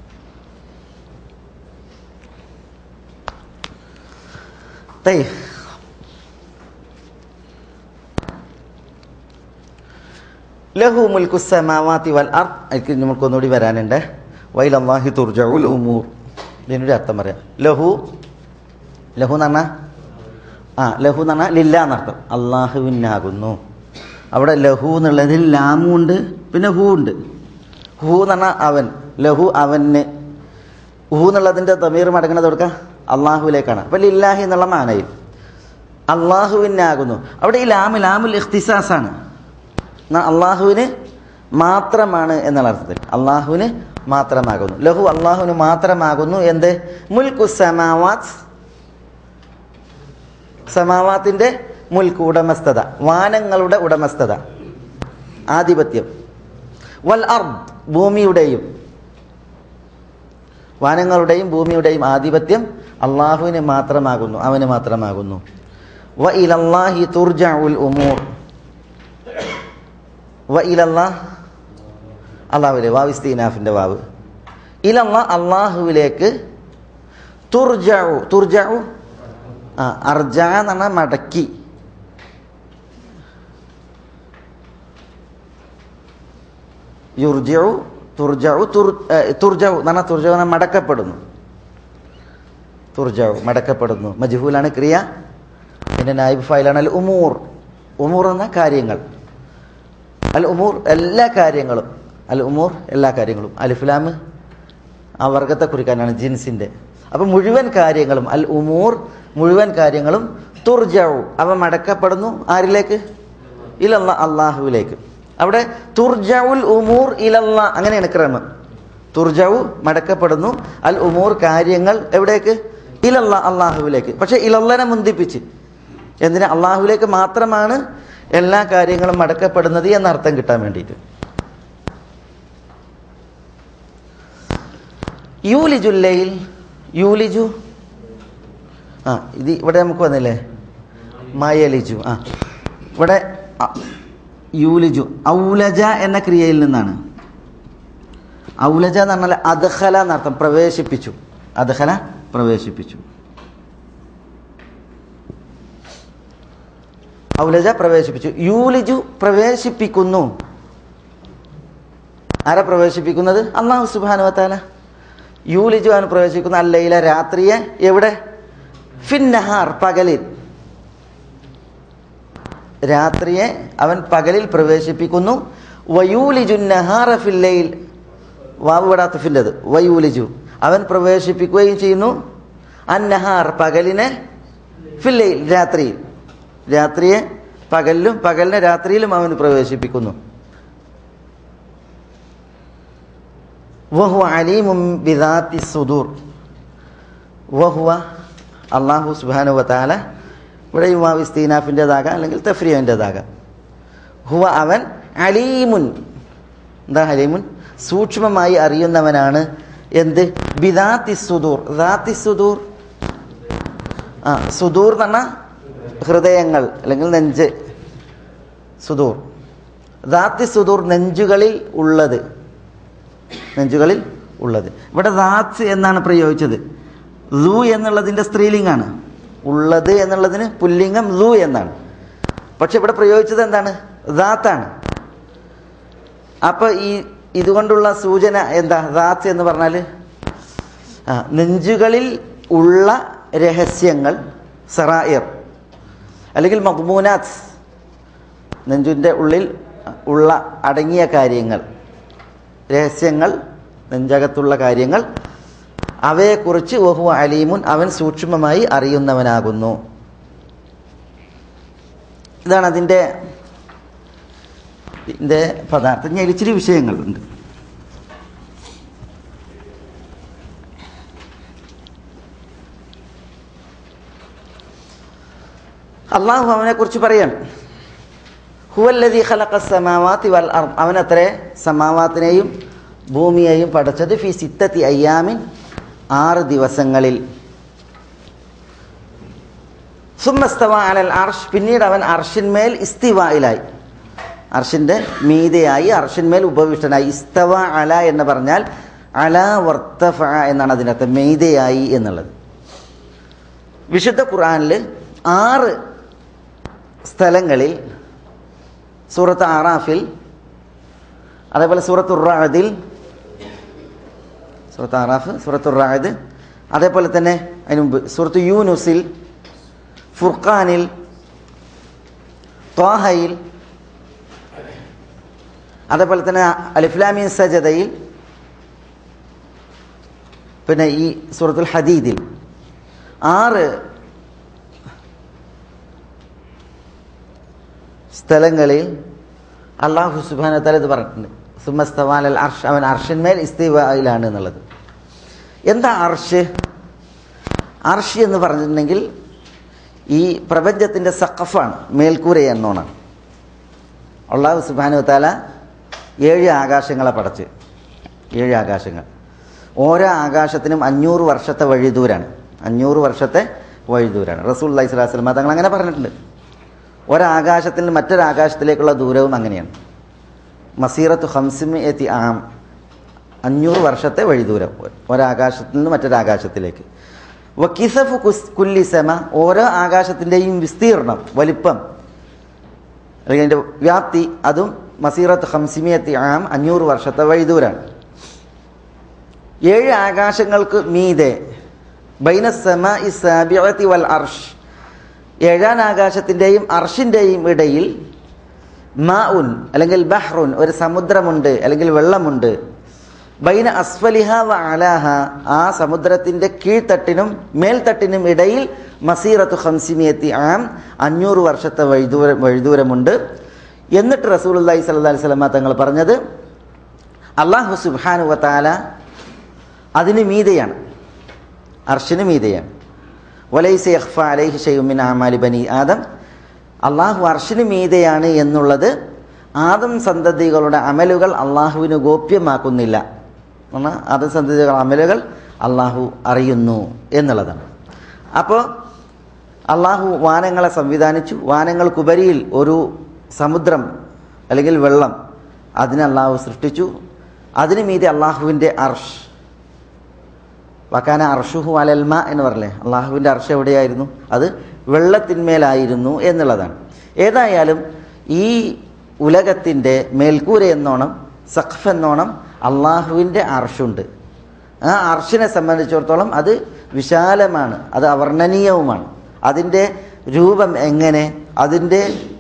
തൈ ലഹു മുൽക്കു സമാവാത്തി വൽ അർ എനിക്ക് നമുക്കൊന്നുകൂടി വരാനുണ്ട് വൈൽ അള്ളാഹി തുർജഉൽ ഉമൂർ ഇതിനൊരു അർത്ഥം പറയാം ലഹു ലഹു എന്ന് പറഞ്ഞാൽ ആ ലഹു എന്ന് പറഞ്ഞാൽ ലില്ല എന്നർത്ഥം അള്ളാഹുവിനാകുന്നു അവിടെ ലഹു എന്നുള്ളതിൽ ലാമും ഉണ്ട് പിന്നെ ഹു ഉണ്ട് ഹു എന്ന് പറഞ്ഞാൽ അവൻ ലഹു അവന് ഹു എന്നുള്ളതിൻ്റെ തമീർ മടങ്ങുന്നത് കൊടുക്കുക അള്ളാഹുവിലേക്കാണ് അപ്പം ലില്ലാഹി എന്നുള്ള മാനയിൽ അള്ളാഹുവിനാകുന്നു അവിടെ ഈ ലാമ് ലാമുൽ ഇഖ്തിസാസാണ് എന്നാൽ അള്ളാഹുവിന് മാത്രമാണ് എന്നുള്ള അർത്ഥത്തിൽ അള്ളാഹുവിന് മാത്രമാകുന്നു ലഹു അള്ളാഹുവിന് മാത്രമാകുന്നു എന്ത് മുൽക്കു സമാവാത്ത് സമാവാത്തിന്റെ മുൽക്ക് ഉടമസ്ഥത വാനങ്ങളുടെ ഉടമസ്ഥത ആധിപത്യം വൽ അർദ് ഭൂമിയുടെയും വാനങ്ങളുടെയും ഭൂമിയുടെയും ആധിപത്യം അള്ളാഹുവിന് മാത്രമാകുന്നു അവന് മാത്രമാകുന്നു വ ഇലല്ലാഹി തുർജഉൽ ഉമൂർ വ ഇലല്ലാ അള്ളാഹുവിലെ വാവ് ഇസ്തീനാഫിൻ്റെ വാവ് ഇലല്ല അള്ളാഹുവിലേക്ക് തുർജഉ തുർജഉ ആ അർജ എന്ന് പറഞ്ഞാൽ മടക്കി യുർജഉ തുർജഉ തുർ തുർജഉ എന്ന് പറഞ്ഞാൽ തുർജഉ എന്ന് പറഞ്ഞാൽ മടക്കപ്പെടുന്നു തുർജഉ മടക്കപ്പെടുന്നു മജ്ഹൂലാണ് ക്രിയ പിന്നെ നായിബ് ഫൈലാണ് അൽ ഉമൂർ ഉമൂർ എന്ന കാര്യങ്ങൾ അൽ ഉമൂർ എല്ലാ കാര്യങ്ങളും അൽ ഉമൂർ എല്ലാ കാര്യങ്ങളും അലിഫുലാമ് ആ വർഗത്തെ കുറിക്കാനാണ് ജിൻസിൻ്റെ അപ്പം മുഴുവൻ കാര്യങ്ങളും അൽ ഉമൂർ മുഴുവൻ കാര്യങ്ങളും തുർജാവു അവ മടക്കപ്പെടുന്നു ആരിലേക്ക് ഇലല്ല അള്ളാഹുവിലേക്ക് അവിടെ തുർജാവുൽ ഉമൂർ ഇലല്ല അങ്ങനെയാണ് ക്രമം തുർജാവു മടക്കപ്പെടുന്നു അൽ ഉമൂർ കാര്യങ്ങൾ എവിടേക്ക് ഇലല്ല അള്ളാഹുവിലേക്ക് പക്ഷെ ഇലല്ലനെ മുന്തിപ്പിച്ച് എന്തിനാ അള്ളാഹുവിലേക്ക് മാത്രമാണ് എല്ലാ കാര്യങ്ങളും മടക്കപ്പെടുന്നത് എന്നർത്ഥം കിട്ടാൻ വേണ്ടിയിട്ട് യൂലിജുല്ലയിൽ യൂലിജു ആ ഇത് ഇവിടെ നമുക്ക് വന്നില്ലേ മയലിജു ആ ഇവിടെ അ, യൂലിജു ഔലജ എന്ന ക്രിയയിൽ നിന്നാണ് ഔലജ എന്ന് പറഞ്ഞാൽ അദ്ഹല എന്നർത്ഥം പ്രവേശിപ്പിച്ചു അദ്ഹല പ്രവേശിപ്പിച്ചു ഔലജ പ്രവേശിപ്പിച്ചു യൂലിജു പ്രവേശിപ്പിക്കുന്നു ആരാ പ്രവേശിപ്പിക്കുന്നത് അള്ളാഹു സുബാനുവത്താല യൂലിജു അവൻ പ്രവേശിക്കുന്ന അല്ലയിലെ രാത്രിയെ എവിടെ ഫിന്നഹാർ പകലിൽ രാത്രിയെ അവൻ പകലിൽ പ്രവേശിപ്പിക്കുന്നു വയൂലിജു നഹാറ ഫില്ലയിൽ വാവ് വിടാത്ത ഫില്ലത് വയൂലിജു അവൻ പ്രവേശിപ്പിക്കുകയും ചെയ്യുന്നു അന്നഹാർ പകലിനെ ഫില്ലയിൽ രാത്രിയിൽ രാത്രിയെ പകലിലും പകലിനെ രാത്രിയിലും അവൻ പ്രവേശിപ്പിക്കുന്നു വഹു അലീമും ബിദാത്തി സുദൂർ വഹുവ അള്ളാഹു സുബാനു വത്താല ഇവിടെ യുവാവ് ഇസ്തീനാഫിൻ്റെതാകാം അല്ലെങ്കിൽ തഫ്രിയൻ്റെതാകാം ഹുവ അവൻ അലീമുൻ എന്താ അലീമുൻ സൂക്ഷ്മമായി അറിയുന്നവനാണ് എന്ത് ബിദാത്തി സുദൂർ ദാത്തി സുദൂർ ആ സുദൂർ എന്ന് പറഞ്ഞാൽ ഹൃദയങ്ങൾ അല്ലെങ്കിൽ നെഞ്ച് സുദൂർ ദാത്തി സുദൂർ നെഞ്ചുകളിൽ ഉള്ളത് നെഞ്ചുകളിൽ ഉള്ളത് ഇവിടെ ദാത്ത് എന്നാണ് പ്രയോഗിച്ചത് ലു എന്നുള്ളതിൻ്റെ സ്ത്രീലിംഗാണ് ഉള്ളത് എന്നുള്ളതിന് പുല്ലിംഗം ലു എന്നാണ് പക്ഷെ ഇവിടെ പ്രയോഗിച്ചത് എന്താണ് ദാത്താണ് അപ്പോൾ ഈ ഇതുകൊണ്ടുള്ള സൂചന എന്താ ദാത്ത് എന്ന് പറഞ്ഞാൽ ആ നെഞ്ചുകളിൽ ഉള്ള രഹസ്യങ്ങൾ സറായിർ അല്ലെങ്കിൽ മദ്മൂനാത്ത് നെഞ്ചിൻ്റെ ഉള്ളിൽ ഉള്ള അടങ്ങിയ കാര്യങ്ങൾ രഹസ്യങ്ങൾ നെഞ്ചകത്തുള്ള കാര്യങ്ങൾ അവയെക്കുറിച്ച് വഹു അലീമുൻ അവൻ സൂക്ഷ്മമായി അറിയുന്നവനാകുന്നു ഇതാണ് അതിൻ്റെ ഇതിൻ്റെ പദാർത്ഥം ഞാൻ ഇച്ചിരി വിഷയങ്ങളുണ്ട് അള്ളാഹു അവനെ കുറിച്ച് പറയാണ് ഹുവല്ലതി ഖലഖ സമാവാത്തി വൽ അർദ് അവനത്രേ സമാവാത്തിനെയും ഭൂമിയെയും പടച്ചത് ഫി സിത്തത്തി അയ്യാമിൻ ആറ് ദിവസങ്ങളിൽ സുമ്മസ്തവ അലൽ അർഷ് പിന്നീട് അവൻ അർഷിന്മേൽ ഇസ്തിവായിലായി അർഷിൻ്റെ മീതയായി അർഷിന്മേൽ ഉപവിഷ്ടനായി ഇസ്തവ അല എന്ന് പറഞ്ഞാൽ അല വർത്തഫ എന്നാണ് അതിനകത്ത് മെയ്തയായി എന്നുള്ളത് വിശുദ്ധ ഖുർആനിൽ ആറ് സ്ഥലങ്ങളിൽ സൂറത്ത് ആറാഫിൽ അതേപോലെ സൂറത്ത് റാദിൽ സൂറത്ത് ആറാഫ് സൂറത്ത് റാദ് അതേപോലെ തന്നെ അതിന് മുമ്പ് സൂറത്ത് യൂനുസിൽ ഫുർഖാനിൽ ത്വാഹയിൽ അതേപോലെ തന്നെ അലിഫ്ലാമിൻ സജദയിൽ പിന്നെ ഈ സൂറത്തുൽ ഹദീദിൽ ആറ് സ്ഥലങ്ങളിൽ അള്ളാഹു സുബാന തല ഇത് പറഞ്ഞിട്ടുണ്ട് സുമസ്തവാൻ അൽ അർഷ് അവൻ അർഷിന്മേൽ ഇസ്തിവയിലാണ് എന്നുള്ളത് എന്താ അർഷ് അർഷ് എന്ന് പറഞ്ഞിട്ടുണ്ടെങ്കിൽ ഈ പ്രപഞ്ചത്തിൻ്റെ സഖഫാണ് മേൽക്കൂര എന്നോണം അള്ളാഹു സുബാനു താല ഏഴ് ആകാശങ്ങളെ പടച്ച് ഏഴ് ആകാശങ്ങൾ ഓരോ ആകാശത്തിനും അഞ്ഞൂറ് വർഷത്തെ വഴിദൂരാണ് അഞ്ഞൂറ് വർഷത്തെ വഴിദൂരാണ് റസൂൽ അള്ളഹി സ്വലാഹു വസ്ലം തങ്ങൾ അങ്ങനെ പറഞ്ഞിട്ടുണ്ട് ഒരാകാശത്തിൽ നിന്ന് മറ്റൊരാകാശത്തിലേക്കുള്ള ദൂരവും അങ്ങനെയാണ് മസീറത്ത് ഹംസിമി എത്തി ആം അഞ്ഞൂറ് വർഷത്തെ വഴിദൂരം ഒരാകാശത്തിൽ നിന്ന് മറ്റൊരാകാശത്തിലേക്ക് വക്കിസഫ് കുസ് കുല്ലിസമ ഓരോ ആകാശത്തിൻ്റെയും വിസ്തീർണം വലിപ്പം അല്ലെങ്കിൽ അതിൻ്റെ വ്യാപ്തി അതും മസീറത്ത് ഹംസിമിയത്തി ആം അഞ്ഞൂറ് വർഷത്തെ വഴിദൂരാണ് ഏഴ് ആകാശങ്ങൾക്ക് മീതെ ബൈനസമ ഇസാബിയത്തി വൽ അർഷ് ഏഴാം ആകാശത്തിൻ്റെയും അർഷിൻ്റെയും ഇടയിൽ മാ ഉൻ അല്ലെങ്കിൽ ബഹ്റുൻ ഒരു സമുദ്രമുണ്ട് അല്ലെങ്കിൽ വെള്ളമുണ്ട് ബൈന അസ്ഫലിഹ വ അലാഹ ആ സമുദ്രത്തിൻ്റെ കീഴ്ത്തട്ടിനും മേൽത്തട്ടിനും ഇടയിൽ മസീറത്തു ഹംസിമിയത്തി ആം അഞ്ഞൂറ് വർഷത്തെ വഴിദൂര വഴിദൂരമുണ്ട് എന്നിട്ട് റസൂൽ അള്ളഹി സ്വല്ലാ വസ്ലമ തങ്ങൾ പറഞ്ഞത് അള്ളാഹു സുബാനു വത്താല അതിന് മീതയാണ് അർഷിന് മീതയാണ് വലൈസ യഖ്ഫ അലൈഹി ഷെയ്മിൻ ആമാലി ബനി ആദം അള്ളാഹു അർഷിന് മീതയാണ് എന്നുള്ളത് ആദം സന്തതികളുടെ അമലുകൾ അള്ളാഹുവിന് ഗോപ്യമാക്കുന്നില്ല എന്നാൽ ആദം സന്തതികളുടെ അമലുകൾ അള്ളാഹു അറിയുന്നു എന്നുള്ളതാണ് അപ്പോൾ അള്ളാഹു വാനങ്ങളെ സംവിധാനിച്ചു വാനങ്ങൾക്കുപരിയിൽ ഒരു സമുദ്രം അല്ലെങ്കിൽ വെള്ളം അതിനെ അള്ളാഹു സൃഷ്ടിച്ചു അതിന് മീതെ അള്ളാഹുവിൻ്റെ അർഷ് വക്കാന അർഷുഹു അലൽമ എന്ന് പറഞ്ഞില്ലേ അള്ളാഹുവിൻ്റെ അർഷ എവിടെയായിരുന്നു അത് വെള്ളത്തിന്മേലായിരുന്നു എന്നുള്ളതാണ് ഏതായാലും ഈ ഉലകത്തിൻ്റെ മേൽക്കൂര എന്നോണം സഖഫ് എന്നോണം അള്ളാഹുവിൻ്റെ അർഷുണ്ട് ആ അർഷിനെ സംബന്ധിച്ചിടത്തോളം അത് വിശാലമാണ് അത് അവർണ്ണനീയവുമാണ് അതിൻ്റെ രൂപം എങ്ങനെ അതിൻ്റെ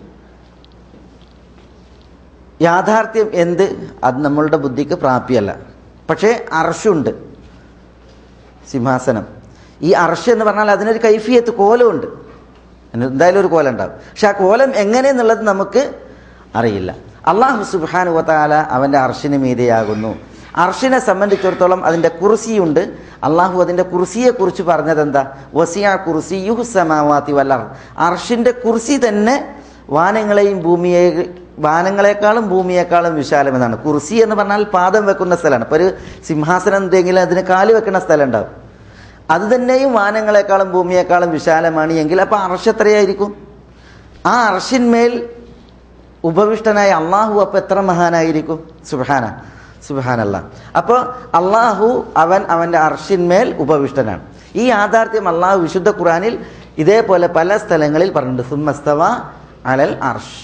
യാഥാർത്ഥ്യം എന്ത് അത് നമ്മളുടെ ബുദ്ധിക്ക് പ്രാപ്യമല്ല പക്ഷേ അർഷുണ്ട് സിംഹാസനം ഈ അർഷ് എന്ന് പറഞ്ഞാൽ അതിനൊരു കൈഫിയത്ത് കോലമുണ്ട് എന്തായാലും ഒരു കോലം ഉണ്ടാവും പക്ഷെ ആ കോലം എങ്ങനെയെന്നുള്ളത് നമുക്ക് അറിയില്ല അള്ളാഹു സുബാനു വത്താല അവൻ്റെ അർഷിന് മീതയാകുന്നു അർഷിനെ സംബന്ധിച്ചിടത്തോളം അതിൻ്റെ കുർസിയുണ്ട് അള്ളാഹു അതിൻ്റെ കുർസിയെക്കുറിച്ച് പറഞ്ഞത് എന്താ വസിയ കുർസി യുഹ് സമാവാത്തി വല്ലർ അർഷിൻ്റെ കുർസി തന്നെ വാനങ്ങളെയും ഭൂമിയെ വാനങ്ങളെക്കാളും ഭൂമിയേക്കാളും വിശാലം എന്നാണ് കുർസി എന്ന് പറഞ്ഞാൽ പാദം വെക്കുന്ന സ്ഥലമാണ് ഇപ്പോൾ ഒരു സിംഹാസനം എന്തെങ്കിലും അതിന് കാല് വെക്കുന്ന സ്ഥലം ഉണ്ടാവും അത് തന്നെയും വാനങ്ങളെക്കാളും ഭൂമിയേക്കാളും വിശാലമാണ് എങ്കിൽ അപ്പോൾ അർഷ് എത്രയായിരിക്കും ആ അർഷിന്മേൽ ഉപവിഷ്ടനായ അള്ളാഹു അപ്പോൾ എത്ര മഹാനായിരിക്കും സുബാന സുബാനല്ല അപ്പോൾ അള്ളാഹു അവൻ അവൻ്റെ അർഷിന്മേൽ ഉപവിഷ്ടനാണ് ഈ യാഥാർത്ഥ്യം അള്ളാഹു വിശുദ്ധ ഖുറാനിൽ ഇതേപോലെ പല സ്ഥലങ്ങളിൽ പറഞ്ഞിട്ടുണ്ട് സുമസ്തവ അലൽ അർഷ്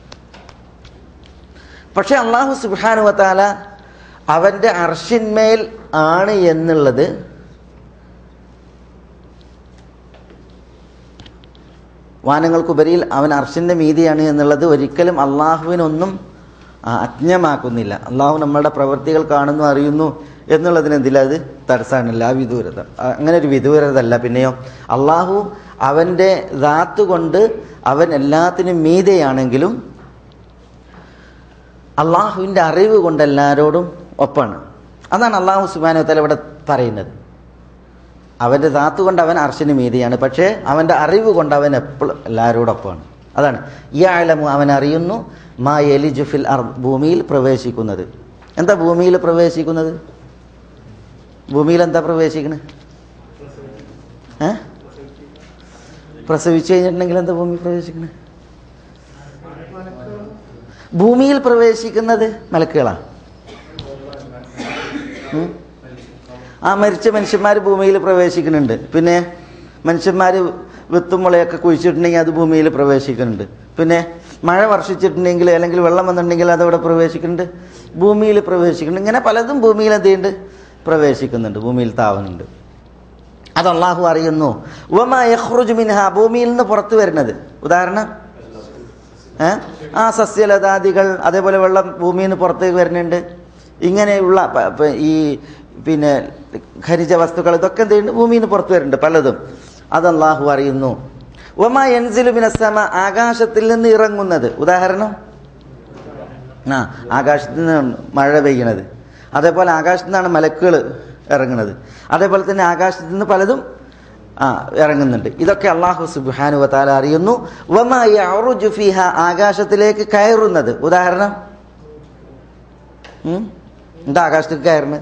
പക്ഷെ അള്ളാഹു സുബാനുവത്താല അവൻ്റെ അർഷിന്മേൽ ആണ് എന്നുള്ളത് വാനങ്ങൾക്കുപരിയിൽ അവൻ അർഷിൻ്റെ മീതിയാണ് എന്നുള്ളത് ഒരിക്കലും അള്ളാഹുവിനൊന്നും അജ്ഞമാക്കുന്നില്ല അള്ളാഹു നമ്മളുടെ പ്രവൃത്തികൾ കാണുന്നു അറിയുന്നു എന്നുള്ളതിനെന്തില്ല അത് തടസ്സമാണല്ല ആ വിദൂരത അങ്ങനെ ഒരു വിദൂരതല്ല പിന്നെയോ അള്ളാഹു അവൻ്റെ ദാത്ത് കൊണ്ട് അവൻ എല്ലാത്തിനും മീതെയാണെങ്കിലും അള്ളാഹുവിൻ്റെ അറിവ് കൊണ്ട് എല്ലാവരോടും ഒപ്പാണ് അതാണ് അള്ളാഹു സുബാനുത്തല ഇവിടെ പറയുന്നത് അവൻ്റെ ദാത്ത് കൊണ്ട് അവൻ അർശന് മീതിയാണ് പക്ഷേ അവൻ്റെ അറിവ് കൊണ്ട് അവൻ എപ്പോഴും എല്ലാവരോടൊപ്പമാണ് അതാണ് ഈ ആലമു അവൻ അറിയുന്നു മാ എലിജുഫിൽ അർ ഭൂമിയിൽ പ്രവേശിക്കുന്നത് എന്താ ഭൂമിയിൽ പ്രവേശിക്കുന്നത് ഭൂമിയിൽ എന്താ പ്രവേശിക്കണത് ഏ പ്രസവിച്ചു കഴിഞ്ഞിട്ടുണ്ടെങ്കിൽ എന്താ ഭൂമി പ്രവേശിക്കണത് ഭൂമിയിൽ പ്രവേശിക്കുന്നത് മലക്കുകളാണ് ഉം? ആ മരിച്ച മനുഷ്യന്മാർ ഭൂമിയിൽ പ്രവേശിക്കുന്നുണ്ട് പിന്നെ മനുഷ്യന്മാർ വിത്തും മുളയൊക്കെ കുഴിച്ചിട്ടുണ്ടെങ്കിൽ അത് ഭൂമിയിൽ പ്രവേശിക്കുന്നുണ്ട് പിന്നെ മഴ വർഷിച്ചിട്ടുണ്ടെങ്കിൽ അല്ലെങ്കിൽ വെള്ളം വന്നിട്ടുണ്ടെങ്കിൽ അതവിടെ പ്രവേശിക്കുന്നുണ്ട് ഭൂമിയിൽ പ്രവേശിക്കുന്നുണ്ട് ഇങ്ങനെ പലതും ഭൂമിയിൽ എന്ത് ചെയ്യുന്നുണ്ട് പ്രവേശിക്കുന്നുണ്ട് ഭൂമിയിൽ താവുന്നുണ്ട് അത് അള്ളാഹു അറിയുന്നു ഉവമ യഖ്റുജു മിൻഹ ഭൂമിയിൽ നിന്ന് പുറത്തു വരുന്നത് ഉദാഹരണം ഏ? ആ സസ്യലതാദികൾ അതേപോലെ വെള്ളം ഭൂമിയിൽ നിന്ന് പുറത്തേക്ക് വരുന്നുണ്ട് ഇങ്ങനെയുള്ള പ- പ- ഈ പിന്നെ ഖരിജ വസ്തുക്കൾ ഇതൊക്കെ എന്ത് ചെയ്യുന്നുണ്ട് ഭൂമിയിൽ നിന്ന് പുറത്തു വരുന്നുണ്ട് പലതും അത് അള്ളാഹു അറിയുന്നു ഒമ എൻസിലു മിനസ്സമ ആകാശത്തിൽ നിന്ന് ഇറങ്ങുന്നത് ഉദാഹരണം ആ ആകാശത്ത് നിന്നാണ് മഴ പെയ്യണത് അതേപോലെ ആകാശത്തു നിന്നാണ് മലക്കുകൾ ഇറങ്ങുന്നത് അതേപോലെ തന്നെ ആകാശത്ത് നിന്ന് പലതും ആ ഇറങ്ങുന്നുണ്ട് ഇതൊക്കെ അള്ളാഹു സുബാനു വത്താല അറിയുന്നു വമ യഅറുജു ഫീഹ ആകാശത്തിലേക്ക് കയറുന്നത് ഉദാഹരണം ഉം? എന്താ ആകാശത്തേക്ക് കയറുന്നത്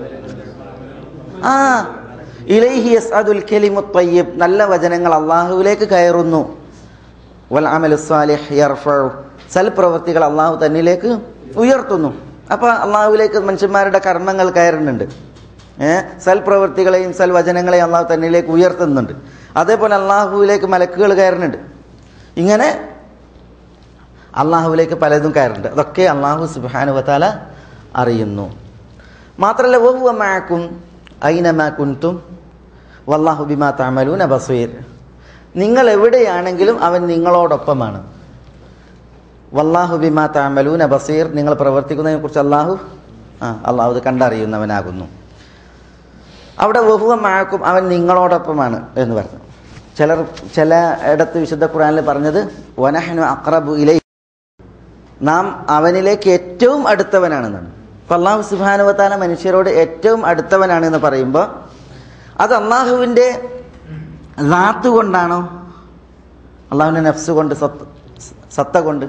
ആ ഇലൈഹി യസ്അദുൽ കലിമു ത്വയ്യിബ് നല്ല വചനങ്ങൾ അള്ളാഹുവിലേക്ക് കയറുന്നു വൽ അമലു സ്വാലിഹ് യർഫഉ സൽപ്രവൃത്തികൾ അള്ളാഹു തന്നിലേക്ക് ഉയർത്തുന്നു അപ്പോൾ അള്ളാഹുവിലേക്ക് മനുഷ്യന്മാരുടെ കർമ്മങ്ങൾ കയറുന്നുണ്ട് ഏ സൽപ്രവൃത്തികളെയും സൽവചനങ്ങളെയും അള്ളാഹു തന്നിലേക്ക് ഉയർത്തുന്നുണ്ട് അതേപോലെ അള്ളാഹുവിലേക്ക് മലക്കുകൾ കയറുന്നുണ്ട് ഇങ്ങനെ അള്ളാഹുവിലേക്ക് പലതും കയറുന്നുണ്ട് അതൊക്കെ അള്ളാഹു സുബാനു വത്താല അറിയുന്നു മാത്രമല്ല വഹുവ മാക്കും ഐനമാ കുൻതും വല്ലാഹു ബിമാ തമലൂന ബസീർ നിങ്ങൾ എവിടെയാണെങ്കിലും അവൻ നിങ്ങളോടൊപ്പമാണ് വല്ലാഹു ബിമാ തമലൂന ബസീർ നിങ്ങൾ പ്രവർത്തിക്കുന്നതിനെ കുറിച്ച് അള്ളാഹു ആ അള്ളാഹു ഇത് കണ്ടറിയുന്നവനാകുന്നു അവിടെ വഹുവ മാക്കും അവൻ നിങ്ങളോടൊപ്പമാണ് എന്ന് പറഞ്ഞു ചിലർ ചില ഇടത്ത് വിശുദ്ധ ഖുറാനിൽ പറഞ്ഞത് വനഹനു അക്രബു ഇലൈ നാം അവനിലേക്ക് ഏറ്റവും അടുത്തവനാണെന്നാണ് അപ്പം അള്ളാഹു സുബാനുവത്താല മനുഷ്യരോട് ഏറ്റവും അടുത്തവനാണെന്ന് പറയുമ്പോൾ അത് അള്ളാഹുവിൻ്റെ റാത്ത് കൊണ്ടാണോ അള്ളാഹുവിൻ്റെ നഫ്സ് കൊണ്ട് സത്ത് സത്ത കൊണ്ട്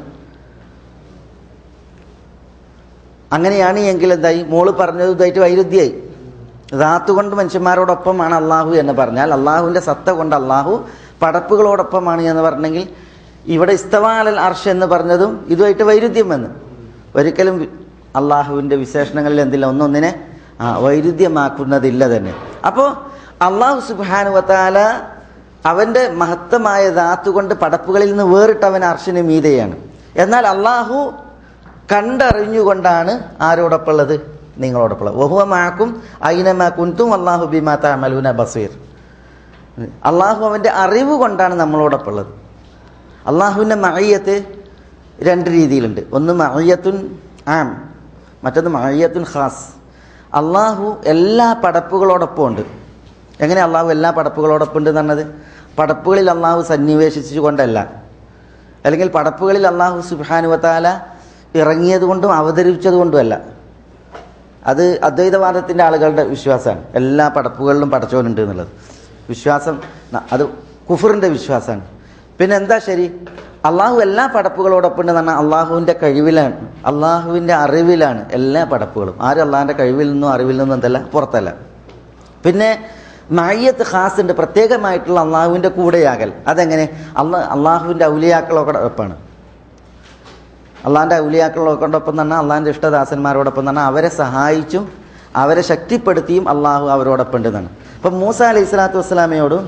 അങ്ങനെയാണ് എങ്കിൽ എന്തായി മോള് പറഞ്ഞത് ഇതായിട്ട് വൈരുദ്ധ്യായി റാത്ത് കൊണ്ട് മനുഷ്യന്മാരോടൊപ്പമാണ് അള്ളാഹു എന്ന് പറഞ്ഞാൽ അള്ളാഹുവിൻ്റെ സത്ത കൊണ്ട് അള്ളാഹു പടപ്പുകളോടൊപ്പമാണ് എന്ന് പറഞ്ഞെങ്കിൽ ഇവിടെ ഇസ്തവാലൽ അർഷ് എന്ന് പറഞ്ഞതും ഇതുമായിട്ട് വൈരുദ്ധ്യം വന്നു ഒരിക്കലും അള്ളാഹുവിൻ്റെ വിശേഷണങ്ങളിൽ എന്തില്ല ഒന്നൊന്നിനെ ആ വൈരുദ്ധ്യമാക്കുന്നതില്ല തന്നെ അപ്പോൾ അള്ളാഹു സുബാനുവത്താല അവൻ്റെ മഹത്തമായ ധാത്തു കൊണ്ട് പടപ്പുകളിൽ നിന്ന് വേറിട്ടവൻ അർഷിന് മീതയാണ് എന്നാൽ അള്ളാഹു കണ്ടറിഞ്ഞുകൊണ്ടാണ് ആരോടൊപ്പമുള്ളത് നിങ്ങളോടൊപ്പമുള്ളത് വഹുവ മാക്കും ഐനമാ കുന്തും അള്ളാഹു ബിമാ തമലൂന ബസീർ അള്ളാഹു അവൻ്റെ അറിവ് കൊണ്ടാണ് നമ്മളോടൊപ്പമുള്ളത് അള്ളാഹുവിൻ്റെ മഴയത്ത് രണ്ട് രീതിയിലുണ്ട് ഒന്ന് മഴയത്തുൻ ആം മറ്റൊന്ന് മഴയത്തുൻ ഖാസ് അള്ളാഹു എല്ലാ പടപ്പുകളോടൊപ്പം ഉണ്ട് എങ്ങനെ അള്ളാഹു എല്ലാ പടപ്പുകളോടൊപ്പം ഉണ്ട് എന്ന് പറഞ്ഞത് പടപ്പുകളിൽ അള്ളാഹു സന്നിവേശിച്ചു കൊണ്ടല്ല അല്ലെങ്കിൽ പടപ്പുകളിൽ അള്ളാഹു സുബാനുവത്താല ഇറങ്ങിയത് കൊണ്ടും അവതരിപ്പിച്ചത് കൊണ്ടുമല്ല അത് അദ്വൈതവാദത്തിൻ്റെ ആളുകളുടെ വിശ്വാസമാണ് എല്ലാ പടപ്പുകളിലും പടച്ചോനുണ്ട് എന്നുള്ളത് വിശ്വാസം ന- അത് കുഫറിൻ്റെ വിശ്വാസമാണ് പിന്നെ എന്താ ശരി അള്ളാഹു എല്ലാ പടപ്പുകളോടൊപ്പം ഉണ്ട് എന്ന് പറഞ്ഞാൽ അള്ളാഹുവിൻ്റെ കഴിവിലാണ് അള്ളാഹുവിൻ്റെ അറിവിലാണ് എല്ലാ പടപ്പുകളും ആരും അള്ളാഹിൻ്റെ കഴിവിൽ നിന്നും അറിവിൽ നിന്നും എന്തല്ല പുറത്തല്ല പിന്നെ മയ്യത്ത് ഖാസ് ഉണ്ട് പ്രത്യേകമായിട്ടുള്ള അള്ളാഹുവിൻ്റെ കൂടെയാകൽ അതെങ്ങനെ അള്ളാഹ് അള്ളാഹുവിൻ്റെ ഔലിയാക്കളൊക്കെ ഒപ്പമാണ് അള്ളാഹിൻ്റെ ഔലിയാക്കളോടൊപ്പം തന്നെ അള്ളാഹിൻ്റെ ഇഷ്ടദാസന്മാരോടൊപ്പം തന്നെ അവരെ സഹായിച്ചും അവരെ ശക്തിപ്പെടുത്തിയും അള്ളാഹു അവരോടൊപ്പം ഉണ്ടെന്നാണ് അപ്പം മൂസ അലൈഹി സ്വലാത്തു വസ്സലാമയോടും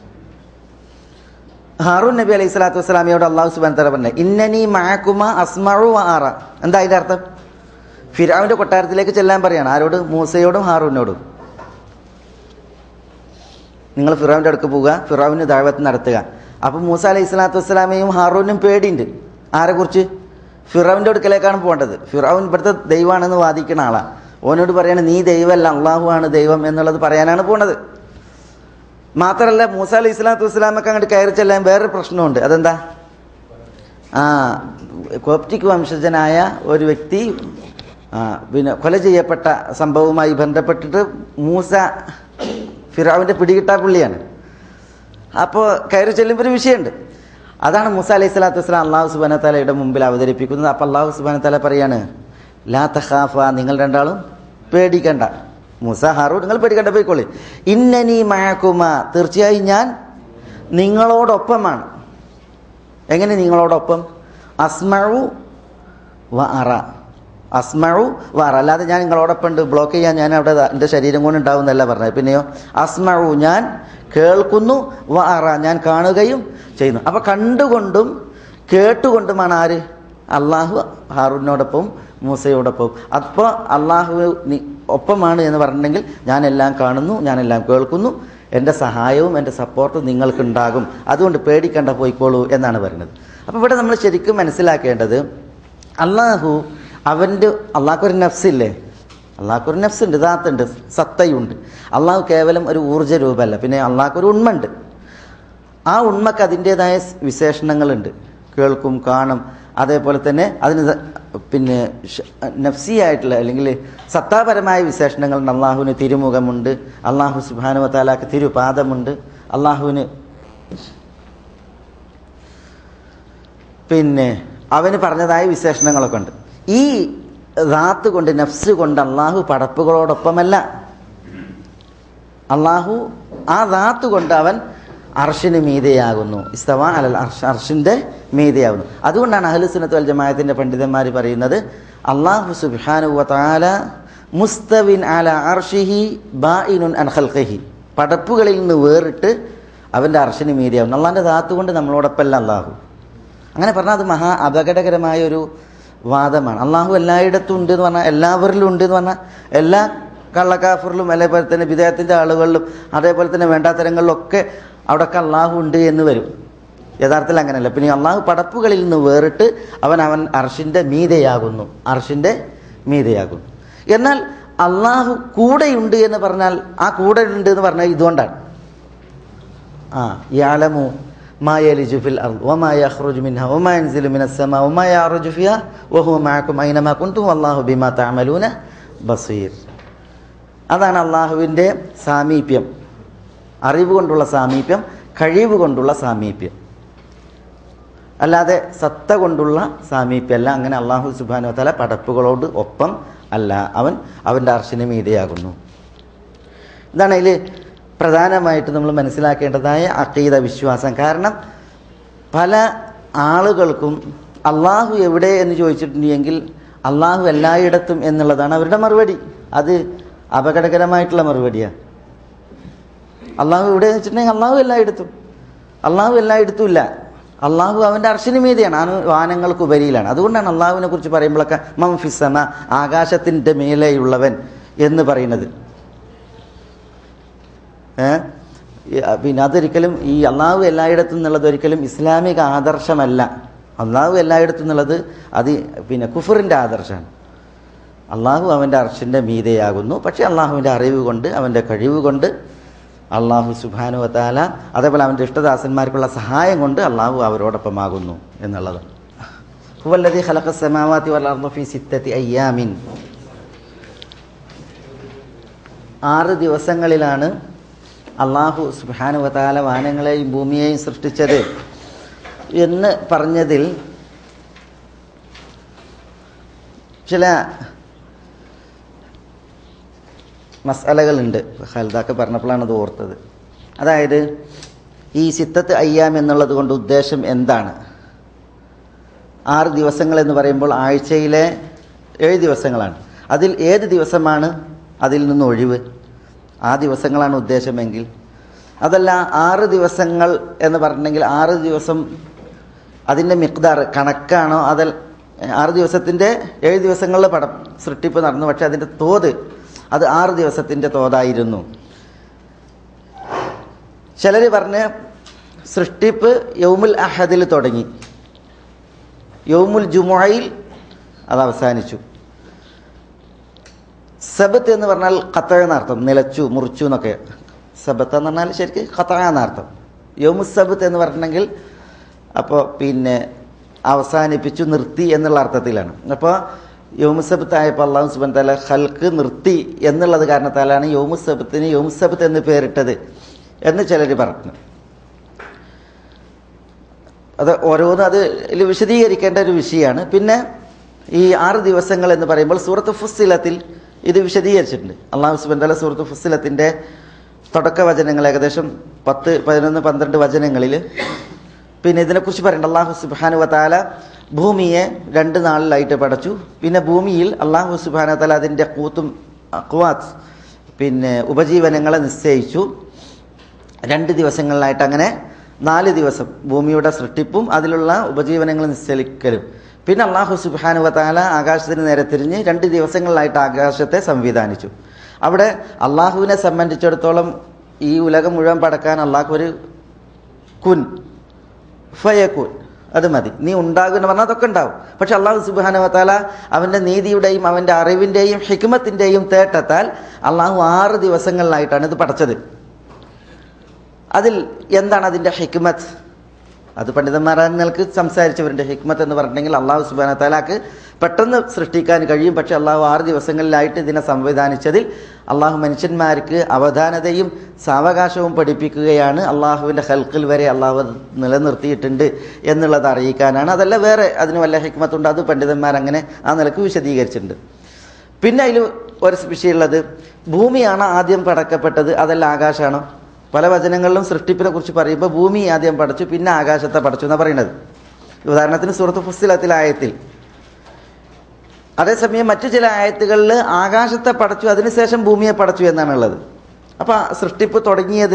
ഹാറൂൻ നബി അലൈഹി സ്വലാത്തു വസ്സലാമയോട് അള്ളാഹു സുബാൻ തല പറഞ്ഞത് ഇന്നനി മാക്കുമ അസ്മഴു ആറ എന്താ അതിൻ്റെ അർത്ഥം ഫിരാവിൻ്റെ കൊട്ടാരത്തിലേക്ക് ചെല്ലാൻ പറയാണ് ആരോട് മൂസയോടും ഹാറൂനോടും നിങ്ങൾ ഫിറാവിൻ്റെ അടുക്ക് പോവുക ഫിറാവിന് ദാവത്ത് നടത്തുക അപ്പം മൂസ അലൈഹി സ്വലാത്തു വസ്സലാമയും ഹാറൂനും പേടിയുണ്ട് ആരെക്കുറിച്ച് ഫിറാവിൻ്റെ അടുക്കലേക്കാണ് പോകേണ്ടത് ഫിറാവിൻ ഇവിടുത്തെ ദൈവമാണെന്ന് വാദിക്കുന്ന ആളാണ് ഓനോട് പറയാണ് നീ ദൈവമല്ല അള്ളാഹു ആണ് ദൈവം എന്നുള്ളത് പറയാനാണ് പോണത് മാത്രമല്ല മൂസ അലി ഇസ്ലാത്തു വസ്സലാമൊക്കെ അങ്ങോട്ട് കയറി ചെല്ലാൻ വേറൊരു പ്രശ്നമുണ്ട് അതെന്താ ആ കോപ്റ്റിക് വംശജനായ ഒരു വ്യക്തി ആ, പിന്നെ കൊല ചെയ്യപ്പെട്ട സംഭവവുമായി ബന്ധപ്പെട്ടിട്ട് മൂസ ഫിറാവിൻ്റെ പിടികിട്ടാ പുള്ളിയാണ് അപ്പോൾ കയറി ചെല്ലുമ്പോൾ ഒരു വിഷയമുണ്ട് അതാണ് മൂസ അലൈഹി സ്വലാത്തു വസ്സലാം അള്ളാഹു സുബാന തലയുടെ മുമ്പിൽ അവതരിപ്പിക്കുന്നത് അപ്പോൾ അള്ളാഹു സുബാന തല പറയാണ് ലാ തഖാഫ നിങ്ങൾ രണ്ടാളും പേടിക്കണ്ട മൂസ ഹാറു നിങ്ങൾ പേടിക്കണ്ട പോയിക്കോളി ഇന്നനി മഴക്കുമ തീർച്ചയായും ഞാൻ നിങ്ങളോടൊപ്പമാണ് എങ്ങനെ നിങ്ങളോടൊപ്പം അസ്മഴു വ അറ അസ്മഴു വ അറ അല്ലാതെ ഞാൻ നിങ്ങളോടൊപ്പം ഉണ്ട് ബ്ലോക്ക് ചെയ്യാൻ ഞാൻ അവിടെ ദാ എൻ്റെ ശരീരം കൊണ്ട് ഉണ്ടാവുന്നല്ല പറഞ്ഞത് പിന്നെയോ അസ്മഴു ഞാൻ കേൾക്കുന്നു വ അറ ഞാൻ കാണുകയും ചെയ്യുന്നു അപ്പം കണ്ടുകൊണ്ടും കേട്ടുകൊണ്ടുമാണ് ആര് അള്ളാഹു ഹാറൂനോടൊപ്പം മൂസയോടൊപ്പം അപ്പോൾ അള്ളാഹു നി- ഒപ്പമാണ് എന്ന് പറഞ്ഞിട്ടുണ്ടെങ്കിൽ ഞാനെല്ലാം കാണുന്നു ഞാനെല്ലാം കേൾക്കുന്നു എൻ്റെ സഹായവും എൻ്റെ സപ്പോർട്ടും നിങ്ങൾക്കുണ്ടാകും അതുകൊണ്ട് പേടിക്കണ്ട പോയിക്കോളൂ എന്നാണ് പറയുന്നത് അപ്പോൾ ഇവിടെ നമ്മൾ ശരിക്കും മനസ്സിലാക്കേണ്ടത് അള്ളാഹു അവൻ്റെ അള്ളാഹ്ക്കൊരു നഫ്സില്ലേ അള്ളാഹ്ക്കൊരു നഫ്സുണ്ട് ദാത്തുണ്ട് സത്തയുണ്ട് അള്ളാഹു കേവലം ഒരു ഊർജ്ജ രൂപമല്ല പിന്നെ അള്ളാഹ്ക്കൊരു ഉണ്മയുണ്ട് ആ ഉണ്മക്ക് അതിൻ്റെതായ വിശേഷണങ്ങളുണ്ട് കേൾക്കും കാണും അതേപോലെ തന്നെ അതിന് സ- പിന്നെ ഷ- നഫ്സിയായിട്ടുള്ള അല്ലെങ്കിൽ സത്താപരമായ വിശേഷണങ്ങളുണ്ട് അള്ളാഹുവിന് തിരുമുഖമുണ്ട് അള്ളാഹു സുബാനു താലാക്ക് തിരുപാദമുണ്ട് അള്ളാഹുവിന് പിന്നെ അവന് പറഞ്ഞതായ വിശേഷണങ്ങളൊക്കെ ഉണ്ട് ഈ റാത്ത് കൊണ്ട് നഫ്സ് കൊണ്ട് അള്ളാഹു പടപ്പുകളോടൊപ്പമല്ല അള്ളാഹു ആ റാത്ത് കൊണ്ട് അവൻ അർഷിന് മീതയാകുന്നു ഇസ്തവ അലൽ അർഷ് അർഷിൻ്റെ മീതയാകുന്നു അതുകൊണ്ടാണ് അഹ്ലുസുന്നത്ത് വൽ ജമാഅത്തിൻ്റെ പണ്ഡിതന്മാർ പറയുന്നത് അള്ളാഹു സുബ്ഹാനു വതആല മുസ്തവിൻ അല അർഷിഹി ബാഇനുൻ അൻ ഖൽഖിഹി പടപ്പുകളിൽ നിന്ന് വേറിട്ട് അവൻ്റെ അർഷിന് മീതയാകുന്നു അള്ളാഹിൻ്റെ ധാത്ത് കൊണ്ട് നമ്മളോടൊപ്പമല്ല അള്ളാഹു അങ്ങനെ പറഞ്ഞാൽ അത് മഹാ അപകടകരമായ ഒരു വാദമാണ് അള്ളാഹു എല്ലായിടത്തും ഉണ്ട് എന്ന് പറഞ്ഞാൽ എല്ലാവരിലും ഉണ്ട് എന്ന് പറഞ്ഞാൽ എല്ലാ കള്ളക്കാഫറിലും അതേപോലെ തന്നെ വിദേഹത്തിൻ്റെ ആളുകളിലും അതേപോലെ തന്നെ വേണ്ടാത്തരങ്ങളിലും ഒക്കെ അവിടെയൊക്കെ അള്ളാഹു ഉണ്ട് എന്ന് വരും യഥാർത്ഥത്തിൽ അങ്ങനെയല്ല പിന്നെ അള്ളാഹു പടപ്പുകളിൽ നിന്ന് വേറിട്ട് അവൻ അവൻ അർഷിൻ്റെ മീതയാകുന്നു അർഷിൻ്റെ മീതയാകുന്നു എന്നാൽ അള്ളാഹു കൂടെയുണ്ട് എന്ന് പറഞ്ഞാൽ ആ കൂടെ ഉണ്ട് എന്ന് പറഞ്ഞാൽ ഇതുകൊണ്ടാണ് ആ യാലമു ما يلج في الأرض وما يخرج منها وما ينزل من السماء وما يعرج فيها وهو معكم أينما كنتم والله بما تعملون بصير അതാണ് അള്ളാഹുവിൻ്റെ സാമീപ്യം അറിവ് കൊണ്ടുള്ള സാമീപ്യം കഴിവ് കൊണ്ടുള്ള സാമീപ്യം അല്ലാതെ സത്ത കൊണ്ടുള്ള സാമീപ്യമല്ല അങ്ങനെ അള്ളാഹു സുബാനു തല പടപ്പുകളോട് ഒപ്പം അല്ല അവൻ അവൻ്റെ അർശന മീതയാകുന്നു ഇതാണ് അതിൽ പ്രധാനമായിട്ട് നമ്മൾ മനസ്സിലാക്കേണ്ടതായ അക്കീത വിശ്വാസം കാരണം പല ആളുകൾക്കും അള്ളാഹു എവിടെ എന്ന് ചോദിച്ചിട്ടുണ്ടെങ്കിൽ അള്ളാഹു എല്ലായിടത്തും എന്നുള്ളതാണ് അവരുടെ മറുപടി അത് അപകടകരമായിട്ടുള്ള മറുപടിയാണ് അള്ളാഹു എവിടെ എന്ന് വെച്ചിട്ടുണ്ടെങ്കിൽ അള്ളാഹു എല്ലായിടത്തും അള്ളാഹു എല്ലായിടത്തും ഇല്ല അള്ളാഹു അവൻ്റെ അർശന് മീതിയാണ് ആ വാനങ്ങൾക്ക് ഉപരിയിലാണ് അതുകൊണ്ടാണ് അള്ളാഹുവിനെ കുറിച്ച് പറയുമ്പോഴൊക്കെ മംഫിസമ ആകാശത്തിൻ്റെ മേലെയുള്ളവൻ എന്ന് പറയുന്നത് ഏ? ഈ, അ, പിന്നെ അതൊരിക്കലും ഈ അള്ളാഹു എല്ലായിടത്തും എന്നുള്ളത് ഒരിക്കലും ഇസ്ലാമിക ആദർശമല്ല അള്ളാഹു എല്ലായിടത്തും എന്നുള്ളത് അത് പിന്നെ കുഫറിൻ്റെ ആദർശമാണ് അള്ളാഹു അവൻ്റെ അർഷിൻ്റെ മീതയാകുന്നു പക്ഷേ അള്ളാഹുവിൻ്റെ അറിവ് കൊണ്ട് അവൻ്റെ കഴിവ് കൊണ്ട് അള്ളാഹു സുബാനു വത്താല അതേപോലെ അവൻ്റെ ഇഷ്ടദാസന്മാർക്കുള്ള സഹായം കൊണ്ട് അള്ളാഹു അവരോടൊപ്പമാകുന്നു എന്നുള്ളത് ഹുവല്ലദി ഖലഖ സമാവാതി വൽ അർദ ഫീ സിത്തത്തി അയ്യാമിൻ ആറ് ദിവസങ്ങളിലാണ് അള്ളാഹു സുബാനു വത്താല വാനങ്ങളെയും ഭൂമിയെയും സൃഷ്ടിച്ചത് എന്ന് പറഞ്ഞതിൽ ചില മസാലകളുണ്ട് ഹൽദാക്ക് പറഞ്ഞപ്പോഴാണ് അത് ഓർത്തത് അതായത് ഈ സിത്തത്ത് അയ്യാം എന്നുള്ളത് കൊണ്ട് ഉദ്ദേശം എന്താണ് ആറ് ദിവസങ്ങൾ എന്ന് പറയുമ്പോൾ ആഴ്ചയിലെ ഏഴ് ദിവസങ്ങളാണ് അതിൽ ഏത് ദിവസമാണ് അതിൽ നിന്ന് ഒഴിവ് ആ ദിവസങ്ങളാണ് ഉദ്ദേശമെങ്കിൽ അതല്ല ആറ് ദിവസങ്ങൾ എന്ന് പറഞ്ഞിട്ടുണ്ടെങ്കിൽ ആറ് ദിവസം അതിൻ്റെ മിക്താർ കണക്കാണോ അതിൽ ആറ് ദിവസത്തിൻ്റെ ഏഴ് ദിവസങ്ങളിൽ പടം സൃഷ്ടിപ്പ് നടന്നു പക്ഷെ അതിൻ്റെ തോത് അത് ആറ് ദിവസത്തിൻ്റെ തോതായിരുന്നു ചിലർ പറഞ്ഞ് സൃഷ്ടിപ്പ് യൗമുൽ അഹദിൽ തുടങ്ങി യൗമുൽ ജുമുഅയിൽ അത് അവസാനിച്ചു സബത്ത് എന്ന് പറഞ്ഞാൽ കത്ത എന്നർത്ഥം നിലച്ചു മുറിച്ചു എന്നൊക്കെ സബത്ത് എന്ന് പറഞ്ഞാൽ ശരിക്കും കത്ത എന്നർത്ഥം യോമുസബത്ത് എന്ന് പറഞ്ഞിട്ടുണ്ടെങ്കിൽ അപ്പോൾ പിന്നെ അവസാനിപ്പിച്ചു നിർത്തി എന്നുള്ള അർത്ഥത്തിലാണ് അപ്പോൾ യോമുസബത്ത് ആയപ്പോൾ അള്ളാഹു സുബൻ തല ഹൽക്ക് നിർത്തി എന്നുള്ളത് കാരണത്താലാണ് യോമുസബത്തിന് യോമുസബത്ത് എന്ന് പേരിട്ടത് എന്ന് ചിലർ പറഞ്ഞു അത് ഓരോന്നും അത് ഇതിൽ വിശദീകരിക്കേണ്ട ഒരു വിഷയമാണ് പിന്നെ ഈ ആറ് ദിവസങ്ങൾ എന്ന് പറയുമ്പോൾ സൂറത്ത് ഫുസ്സിലത്തിൽ ഇത് വിശദീകരിച്ചിട്ടുണ്ട് അള്ളാഹു സുബൻ തല സൂറത്ത് ഫുസ്സിലത്തിൻ്റെ തുടക്ക വചനങ്ങൾ ഏകദേശം പത്ത് പതിനൊന്ന് പന്ത്രണ്ട് വചനങ്ങളിൽ പിന്നെ ഇതിനെക്കുറിച്ച് പറയണ്ട അള്ളാഹു സുബാനു വത്താല ഭൂമിയെ രണ്ട് നാളിലായിട്ട് പടച്ചു പിന്നെ ഭൂമിയിൽ അള്ളാഹു സുബാന താല അതിൻ്റെ കൂത്തും അക്വാത്ത് പിന്നെ ഉപജീവനങ്ങളെ നിശ്ചയിച്ചു രണ്ട് ദിവസങ്ങളിലായിട്ട് അങ്ങനെ നാല് ദിവസം ഭൂമിയുടെ സൃഷ്ടിപ്പും അതിലുള്ള ഉപജീവനങ്ങൾ നിശ്ചയിക്കലും പിന്നെ അള്ളാഹു സുബാനു വത്താല ആകാശത്തിന് നേരെ തിരിഞ്ഞ് രണ്ട് ദിവസങ്ങളിലായിട്ട് ആകാശത്തെ സംവിധാനിച്ചു അവിടെ അള്ളാഹുവിനെ സംബന്ധിച്ചിടത്തോളം ഈ ഉലകം മുഴുവൻ പടക്കാൻ അള്ളാഹു ഒരു കുൻ ഫയക്കുൻ അത് മതി നീ ഉണ്ടാകുമെന്ന് പറഞ്ഞാൽ അതൊക്കെ ഉണ്ടാവും പക്ഷെ അള്ളാഹു സുബാനവത്താല അവൻ്റെ നീതിയുടെയും അവൻ്റെ അറിവിൻ്റെയും ഹിക്മത്തിൻ്റെയും തേട്ടത്താൽ അള്ളാഹു ആറ് ദിവസങ്ങളിലായിട്ടാണ് ഇത് പടച്ചത് അതിൽ എന്താണ് അതിൻ്റെ ഹിക്മത്ത് അത് പണ്ഡിതന്മാർക്ക് സംസാരിച്ചവരുടെ ഹിക്മത്ത് എന്ന് പറഞ്ഞിട്ടുണ്ടെങ്കിൽ അള്ളാഹു സുബാന താലാക്ക് പെട്ടെന്ന് സൃഷ്ടിക്കാൻ കഴിയും പക്ഷെ അള്ളാഹു ആറ് ദിവസങ്ങളിലായിട്ട് ഇതിനെ സംവിധാനിച്ചതിൽ അള്ളാഹു മനുഷ്യന്മാർക്ക് അവധാനതയും സാവകാശവും പഠിപ്പിക്കുകയാണ് അള്ളാഹുവിൻ്റെ ഹൽക്കിൽ വരെ അള്ളാഹു നിലനിർത്തിയിട്ടുണ്ട് എന്നുള്ളത് അറിയിക്കാനാണ് അതല്ല വേറെ അതിന് വല്ല ഹിക്മത്തുണ്ട് അത് പണ്ഡിതന്മാർ അങ്ങനെ ആ നിലക്ക് വിശദീകരിച്ചിട്ടുണ്ട് പിന്നെ അതിൽ ഒരു വിഷയമുള്ളത് ഭൂമിയാണ് ആദ്യം പടക്കപ്പെട്ടത് അതല്ല ആകാശമാണോ പല വചനങ്ങളിലും സൃഷ്ടിപ്പിനെ കുറിച്ച് പറയുമ്പോൾ ഭൂമി ആദ്യം പടച്ചു പിന്നെ ആകാശത്തെ പടച്ചു എന്നാണ് പറയുന്നത് ഉദാഹരണത്തിന് സുഹൃത്ത് ഫുസ്തിലത്തിലെ ആയത്തിൽ അതേസമയം മറ്റു ചില ആയത്തുകളിൽ ആകാശത്തെ പടച്ചു അതിനുശേഷം ഭൂമിയെ പടച്ചു എന്നാണ് ഉള്ളത് അപ്പം സൃഷ്ടിപ്പ് തുടങ്ങിയത്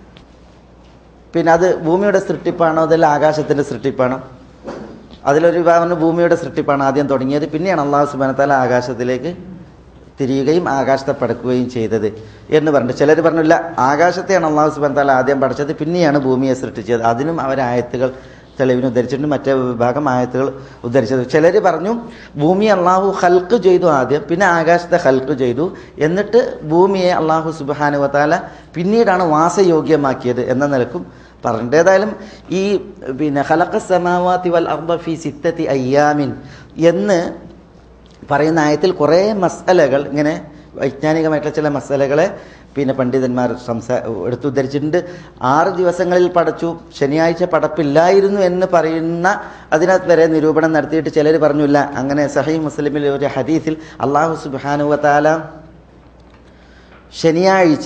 പിന്നെ അത് ഭൂമിയുടെ സൃഷ്ടിപ്പാണോ അതല്ല ആകാശത്തിൻ്റെ സൃഷ്ടിപ്പാണോ അതിലൊരു വിഭാഗം ഭൂമിയുടെ സൃഷ്ടിപ്പാണ് ആദ്യം തുടങ്ങിയത് പിന്നെയാണ് അള്ളാഹു സുബാനത്താല ആകാശത്തിലേക്ക് തിരിയുകയും ആകാശത്തെ പടക്കുകയും ചെയ്തത് എന്ന് പറഞ്ഞു ചിലർ പറഞ്ഞില്ല ആകാശത്തെയാണ് അള്ളാഹു സുബാൻ താല ആദ്യം പഠിച്ചത് പിന്നെയാണ് ഭൂമിയെ സൃഷ്ടിച്ചത് അതിനും അവർ ആയത്തുകൾ തെളിവിന് ഉദ്ധരിച്ചിട്ടുണ്ട് മറ്റേ വിഭാഗം ആയത്തുകൾ ഉദ്ധരിച്ചത് ചിലർ പറഞ്ഞു ഭൂമി അള്ളാഹു ഹൽക്ക് ചെയ്തു ആദ്യം പിന്നെ ആകാശത്തെ ഹൽക്ക് ചെയ്തു എന്നിട്ട് ഭൂമിയെ അള്ളാഹു സുബാനുവത്താല പിന്നീടാണ് വാസയോഗ്യമാക്കിയത് എന്ന നിലക്കും പറഞ്ഞിട്ട് ഏതായാലും ഈ പിന്നെ ഹലക്ക സമാവാത്തി വൽ അർബ ഫി സിത്തത്തി അയ്യാമിൻ എന്ന് പറയുന്ന ആയത്തിൽ കുറേ മസലകൾ ഇങ്ങനെ വൈജ്ഞാനികമായിട്ടുള്ള ചില മസലകളെ പിന്നെ പണ്ഡിതന്മാർ സംസാ എടുത്തുദ്ധരിച്ചിട്ടുണ്ട് ആറ് ദിവസങ്ങളിൽ പടച്ചു ശനിയാഴ്ച പടപ്പില്ലായിരുന്നു എന്ന് പറയുന്ന അതിനകത്ത് വരെ നിരൂപണം നടത്തിയിട്ട് ചിലർ പറഞ്ഞില്ല അങ്ങനെ സഹി മുസ്ലിമിൽ ഒരു ഹദീസിൽ അള്ളാഹു സുബാനുവത്താല ശനിയാഴ്ച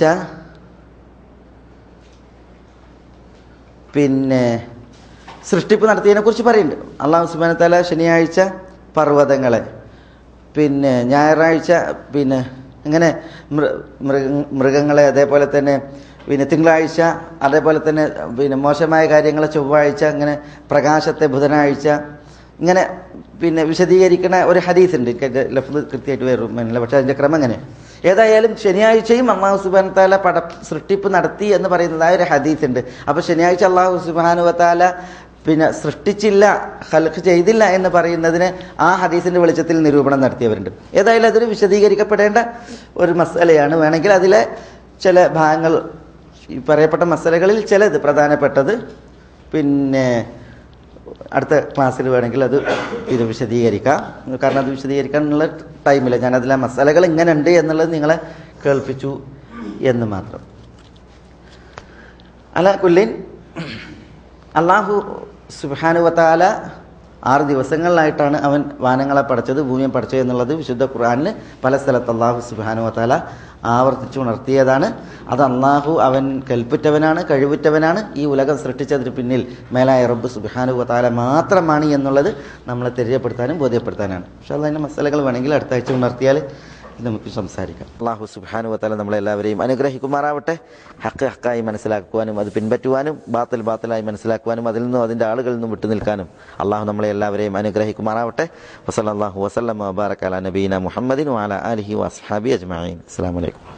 പിന്നെ സൃഷ്ടിപ്പ് നടത്തിയതിനെ കുറിച്ച് പറയുന്നുണ്ട് അള്ളാഹു സുബാനത്താല ശനിയാഴ്ച പർവ്വതങ്ങളെ പിന്നെ ഞായറാഴ്ച പിന്നെ ഇങ്ങനെ മൃ മൃഗ മൃഗങ്ങളെ അതേപോലെ തന്നെ പിന്നെ തിങ്കളാഴ്ച അതേപോലെ തന്നെ പിന്നെ മോശമായ കാര്യങ്ങളെ ചൊവ്വാഴ്ച ഇങ്ങനെ പ്രകാശത്തെ ബുധനാഴ്ച ഇങ്ങനെ പിന്നെ വിശദീകരിക്കുന്ന ഒരു ഹദീസ് ഉണ്ട് എനിക്ക് അതിൻ്റെ ലഫ്ത് കൃത്യമായിട്ട് വരും മനസ്സില പക്ഷേ അതിൻ്റെ ക്രമം അങ്ങനെ ഏതായാലും ശനിയാഴ്ചയും അള്ളാഹു സുബാൻ താല പട സൃഷ്ടിപ്പ് നടത്തി എന്ന് പറയുന്നതായ ഒരു ഹദീസ് ഉണ്ട് അപ്പോൾ ശനിയാഴ്ച അള്ളാഹു സുബാനുവത്താല പിന്നെ സൃഷ്ടിച്ചില്ല ഹൽക്ക് ചെയ്തില്ല എന്ന് പറയുന്നതിന് ആ ഹദീസിന്റെ വെളിച്ചത്തിൽ നിരൂപണം നടത്തിയവരുണ്ട് ഏതായാലും അതൊരു വിശദീകരിക്കപ്പെടേണ്ട ഒരു മസലയാണ് വേണമെങ്കിൽ അതിലെ ചില ഭാഗങ്ങൾ ഈ പറയപ്പെട്ട മസലകളിൽ ചിലത് പ്രധാനപ്പെട്ടത് പിന്നെ അടുത്ത ക്ലാസ്സിൽ വേണമെങ്കിൽ അത് ഇത് വിശദീകരിക്കാം കാരണം അത് വിശദീകരിക്കാനുള്ള ടൈമില്ല ഞാനതിലെ മസാലകൾ ഇങ്ങനെ ഉണ്ട് എന്നുള്ളത് നിങ്ങളെ കേൾപ്പിച്ചു എന്ന് മാത്രം അല്ല കുല്ലിൻ അള്ളാഹു സുബാനുവത്താല ആറ് ദിവസങ്ങളിലായിട്ടാണ് അവൻ വാനങ്ങളെ പഠിച്ചത് ഭൂമിയെ പഠിച്ചത് എന്നുള്ളത് വിശുദ്ധ ഖുർആാനിൽ പല സ്ഥലത്ത് അള്ളാഹു സുബാനുവത്താല ആവർത്തിച്ചു ഉണർത്തിയതാണ് അത് അള്ളാഹു അവൻ കൽപ്പിറ്റവനാണ് കഴിവുറ്റവനാണ് ഈ ഉലകം സൃഷ്ടിച്ചതിന് പിന്നിൽ മേലായ റബ്ബ് സുബാനുവത്താല മാത്രമാണ് എന്നുള്ളത് നമ്മളെ തെരിയപ്പെടുത്താനും ബോധ്യപ്പെടുത്താനാണ് പക്ഷേ അതിൻ്റെ മസാലകൾ വേണമെങ്കിൽ അടുത്ത ആഴ്ച ഉണർത്തിയാൽ നമുക്ക് സംസാരിക്കാം അള്ളാഹു സുബാനു വത്താല നമ്മളെല്ലാവരെയും അനുഗ്രഹിക്കുമാറാവട്ടെ ഹക്ക് ഹക്കായി മനസ്സിലാക്കുവാനും അത് പിൻപറ്റുവാനും ബാത്തൽ ബാത്തലായി മനസ്സിലാക്കുവാനും അതിൽ നിന്നും അതിൻ്റെ ആളുകളിൽ നിന്നും വിട്ടു നിൽക്കാനും അള്ളാഹു നമ്മളെ എല്ലാവരെയും അനുഗ്രഹിക്കുമാറാവട്ടെ വസല്ലാഹു വസ്ലം വബാറക്കാല നബീന മുഹമ്മദിൻ വാല അലഹി വസ്ഹാബി അജ്മാൻ അസ്സാം വലൈക്കും